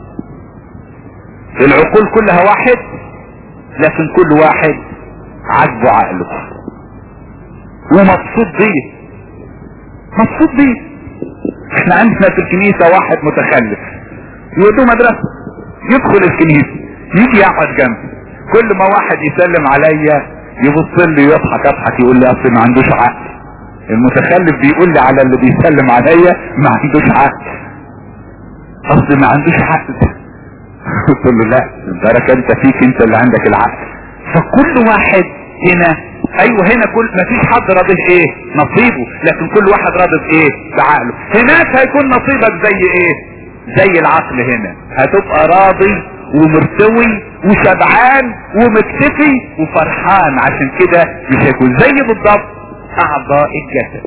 العقول كلها واحد لكن كل واحد عجبه عقله ومبسوط بيه مبسوط بيه احنا عندنا في الكنيسة واحد متخلف يودوه مدرسة يدخل الكنيسة يجي يقعد جنبي كل ما واحد يسلم عليا يبص لي يضحك اضحك يقول لي اصل ما عندوش عقل المتخلف بيقول لي على اللي بيسلم عليا ما عندوش عقل اصل ما عندوش عقل قلت له لا البركة انت فيك انت اللي عندك العقل فكل واحد هنا ايوه هنا كل ما فيش حد راضي ايه نصيبه لكن كل واحد راضي بايه بعقله هناك هيكون نصيبك زي ايه زي العقل هنا هتبقى راضي ومرتوي وشبعان ومكتفي وفرحان عشان كده مش هيكون زي بالضبط اعضاء الجسد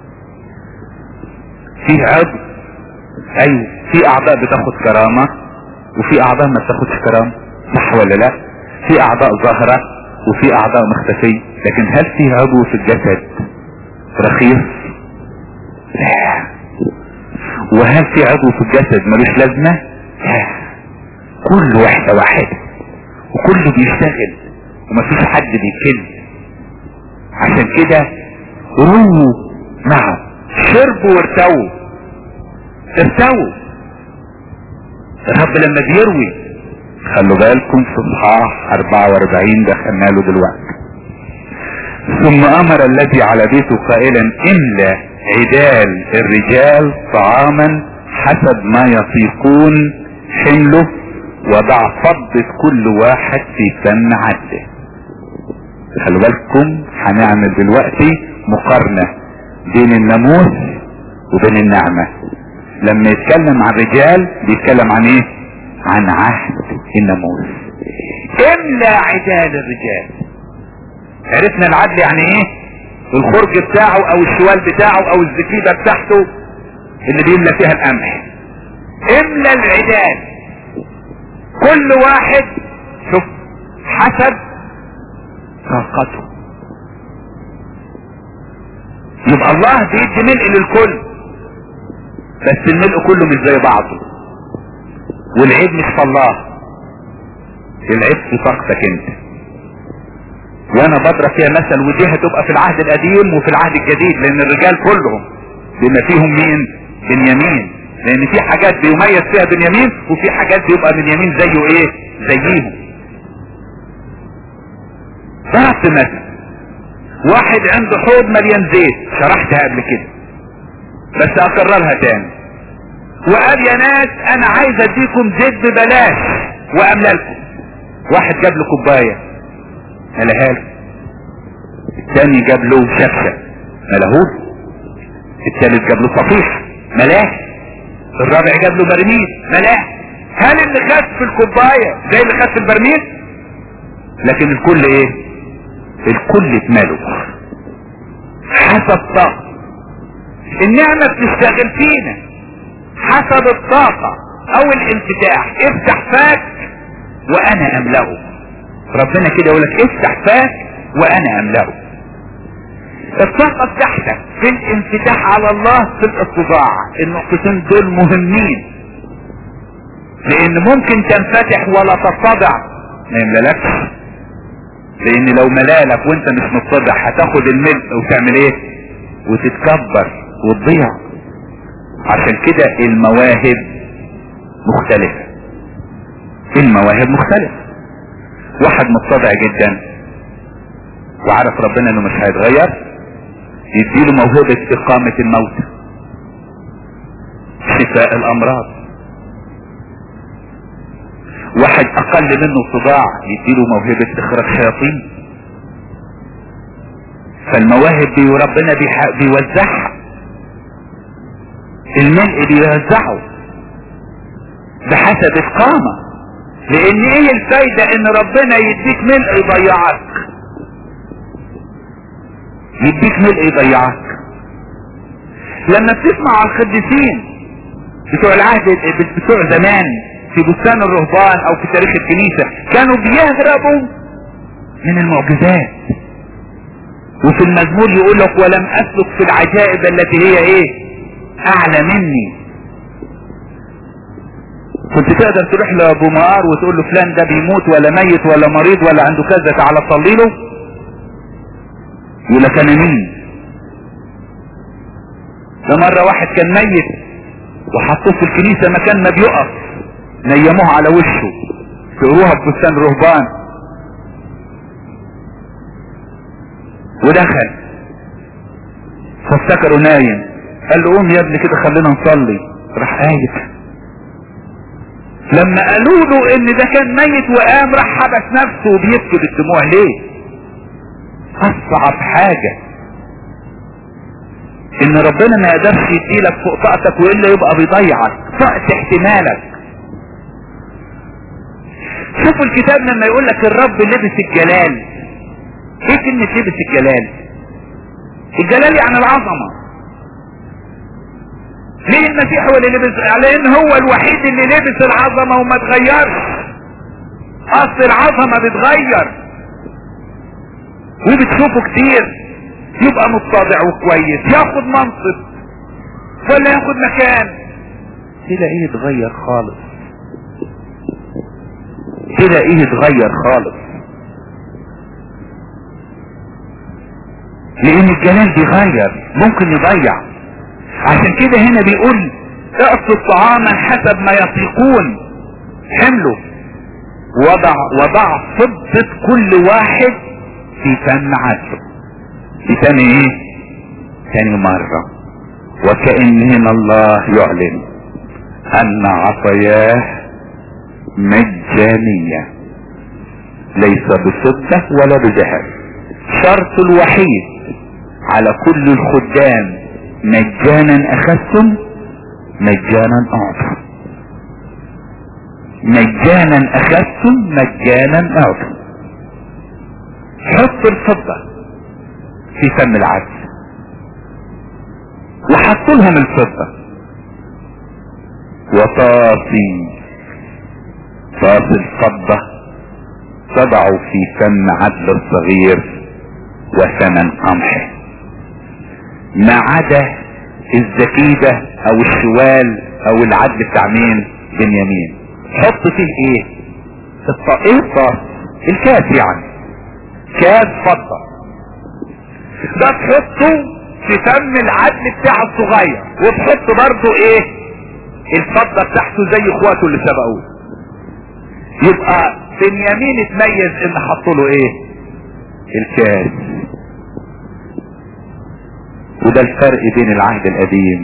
في عضو ايوه في اعضاء بتاخد كرامة وفي اعضاء ما بتاخدش كرامة صح ولا لا في اعضاء ظاهرة وفي اعضاء مختفية لكن هل في عضو في الجسد رخيص لا وهل في عضو في الجسد ملوش لازمة لا كل واحدة واحدة وكله بيشتغل ومفيش حد بيكل عشان كده رووا معه شربوا وارتووا ارتووا الرب لما بيروي خلوا بالكم في اصحاح 44 دخلنا له دلوقتي ثم امر الذي على بيته قائلا املا عدال الرجال طعاما حسب ما يطيقون حمله وضع فضة كل واحد في فم عدله خلوا بالكم هنعمل دلوقتي مقارنة بين الناموس وبين النعمة لما يتكلم عن الرجال بيتكلم عن ايه عن عهد الناموس املا عدال الرجال عرفنا العدل يعني ايه الخرج بتاعه او الشوال بتاعه او الزكيبة بتاعته اللي بيملى فيها القمح املا العدال كل واحد شوف حسب طاقته يبقى الله بيدي ملء للكل بس الملء كله مش زي بعضه والعيب مش في الله العيب في طاقتك انت وانا بضرب فيها مثل ودي هتبقى في العهد القديم وفي العهد الجديد لان الرجال كلهم بما فيهم مين بنيامين لان في حاجات بيميز فيها بنيامين وفي حاجات بيبقى بنيامين زيه ايه زيهم ضربت مثل واحد عنده حوض مليان زيت شرحتها قبل كده بس اكررها تاني وقال يا ناس انا عايز اديكم زيت ببلاش واملى لكم واحد جاب له كوبايه ملهاش الثاني جاب له شفشه ملهوش الثالث جاب له صفيح ملاه الرابع جاب له برميل ملاه هل اللي خد في الكوبايه زي اللي خد في البرميل لكن الكل ايه الكل اتماله حسب طاقة النعمة بتشتغل فينا حسب الطاقة او الانفتاح افتح فاك وانا املأه ربنا كده يقولك افتح فاك وانا املأه الطاقة بتاعتك في الانفتاح على الله في الاتضاع النقطتين دول مهمين لان ممكن تنفتح ولا تتضع ما يملالكش لان لو ملالك وانت مش متضع هتاخد الملء وتعمل ايه وتتكبر وتضيع عشان كده المواهب مختلفة المواهب مختلفة واحد متضع جدا وعارف ربنا انه مش هيتغير يديله موهبة اقامة الموت شفاء الامراض واحد اقل منه صداع يديله موهبة اخراج شياطين فالمواهب دي ربنا بيح- بيوزعها الملء بيوزعه بحسب القامة لان ايه الفايدة ان ربنا يديك ملء يضيعك يديك ملء يضيعك لما بتسمع على القديسين بتوع العهد بتوع زمان في بستان الرهبان او في تاريخ الكنيسة كانوا بيهربوا من المعجزات وفي المزمور يقول لك ولم اسلك في العجائب التي هي ايه اعلى مني كنت تقدر تروح لابو مار وتقول له فلان ده بيموت ولا ميت ولا مريض ولا عنده كذا تعالى صلي له يقول لك انا مين ده مرة واحد كان ميت وحطوه في الكنيسة مكان ما بيقف نيموه على وشه تقروها في بستان رهبان ودخل فافتكروا نايم قال له قوم يا ابني كده خلينا نصلي راح قايم لما قالوا له ان ده كان ميت وقام راح حبس نفسه وبيبكي بالدموع ليه اصعب حاجة ان ربنا ما يقدرش يديلك فوق طاقتك والا يبقى بيضيعك طاقة احتمالك شوفوا الكتاب لما يقول لك الرب لبس الجلال ايه كلمة لبس الجلال الجلال يعني العظمة ليه المسيح هو اللي لبس لان هو الوحيد اللي لبس العظمة وما تغيرش اصل العظمة بتغير وبتشوفه كتير يبقى متضع وكويس ياخد منصب ولا ياخد مكان تلاقيه اتغير خالص تلاقيه اتغير خالص لان الجلال بيغير ممكن يضيع عشان كده هنا بيقول اقصد طعاما حسب ما يطيقون حمله وضع وضع فضة كل واحد في فم عدله في تاني ايه تاني مرة وكأن هنا الله يعلن ان عطاياه مجانية ليس بفضة ولا بذهب شرط الوحيد على كل الخدام مجانا اخذتم مجانا اعطوا مجانا اخذتم مجانا اعطوا حط الفضة في فم العدل وحطوا لهم الفضة وطاسي طاس الفضة تضعوا في فم عدل الصغير وثمن قمحه ما عدا الزكيدة او الشوال او العدل بتاع مين بنيامين حط فيه ايه الط... ايه الطاس الكاس يعني كاس فضة ده تحطه في فم العدل بتاع الصغير وتحط برضه ايه الفضة بتاعته زي اخواته اللي سبقوه يبقى بنيامين اتميز ان حطوا له ايه الكاس وده الفرق بين العهد القديم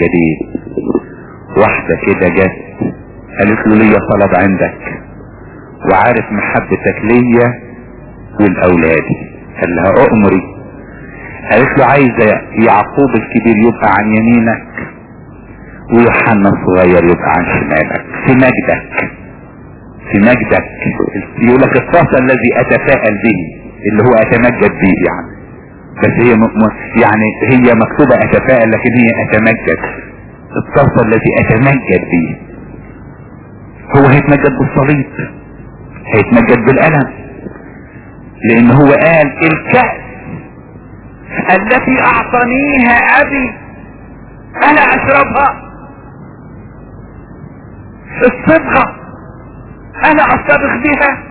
والجديد واحدة كده جت قالت له ليا طلب عندك وعارف محبتك ليا ولأولادي قال لها أؤمري قالت له عايزة يعقوب الكبير يبقى عن يمينك ويوحنا الصغير يبقى عن شمالك في مجدك في مجدك يقول لك الطاسة الذي اتفائل به اللي هو اتمجد به يعني بس هي م... م... يعني هي مكتوبة اتفائل لكن هي اتمجد الطاسة الذي اتمجد به هو هيتمجد بالصليب هيتمجد بالألم لان هو قال الكأس التي اعطانيها ابي انا اشربها الصبغة انا اصطبغ بها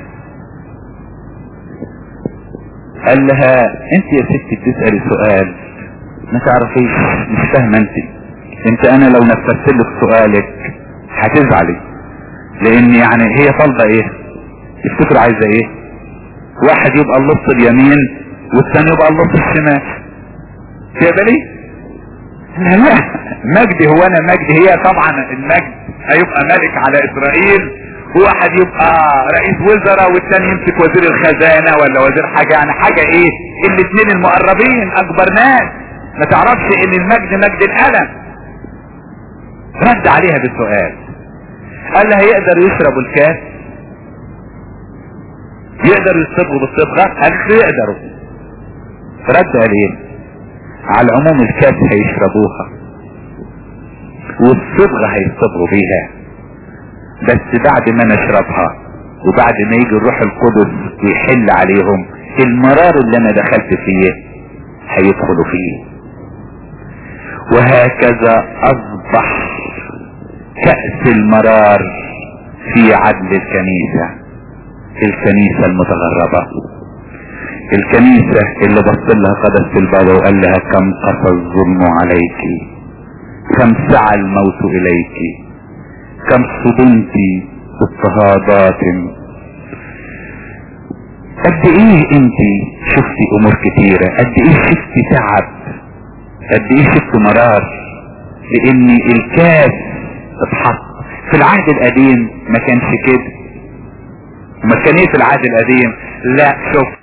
قال لها انت يا ستي بتسألي سؤال ما تعرفيش مش فاهمة انت انت انا لو نفذت لك سؤالك هتزعلي لان يعني هي طالبة ايه تفتكر عايزة ايه واحد يبقى اللص اليمين والثاني يبقى اللص الشمال تقبلي لا لا مجدي هو انا مجدي هي طبعا المجد هيبقى ملك على اسرائيل وواحد يبقى رئيس وزراء والتاني يمسك وزير الخزانة ولا وزير حاجة يعني حاجة ايه الاتنين المقربين اكبر ناس ما تعرفش ان المجد مجد الالم رد عليها بسؤال قال لها يقدر يشربوا الكاس يقدروا يصبغوا بالصبغة قالت له يقدروا رد قال ايه على العموم الكاس هيشربوها والصبغة هيصبغوا بيها بس بعد ما نشربها وبعد ما يجي الروح القدس ويحل عليهم المرار اللي انا دخلت فيه هيدخلوا فيه وهكذا اصبح كأس المرار في عدل الكنيسة الكنيسة المتغربة الكنيسة اللي بص لها قدس البابا وقال لها كم قسى الظلم عليك كم سعى الموت اليك كم صدمت اضطهادات قد ايه انت شفتي امور كتيرة قد ايه شفتي تعب قد ايه شفت مرار لان الكاس اتحط في العهد القديم ما كانش كده ما كان ايه في العهد القديم لا شوف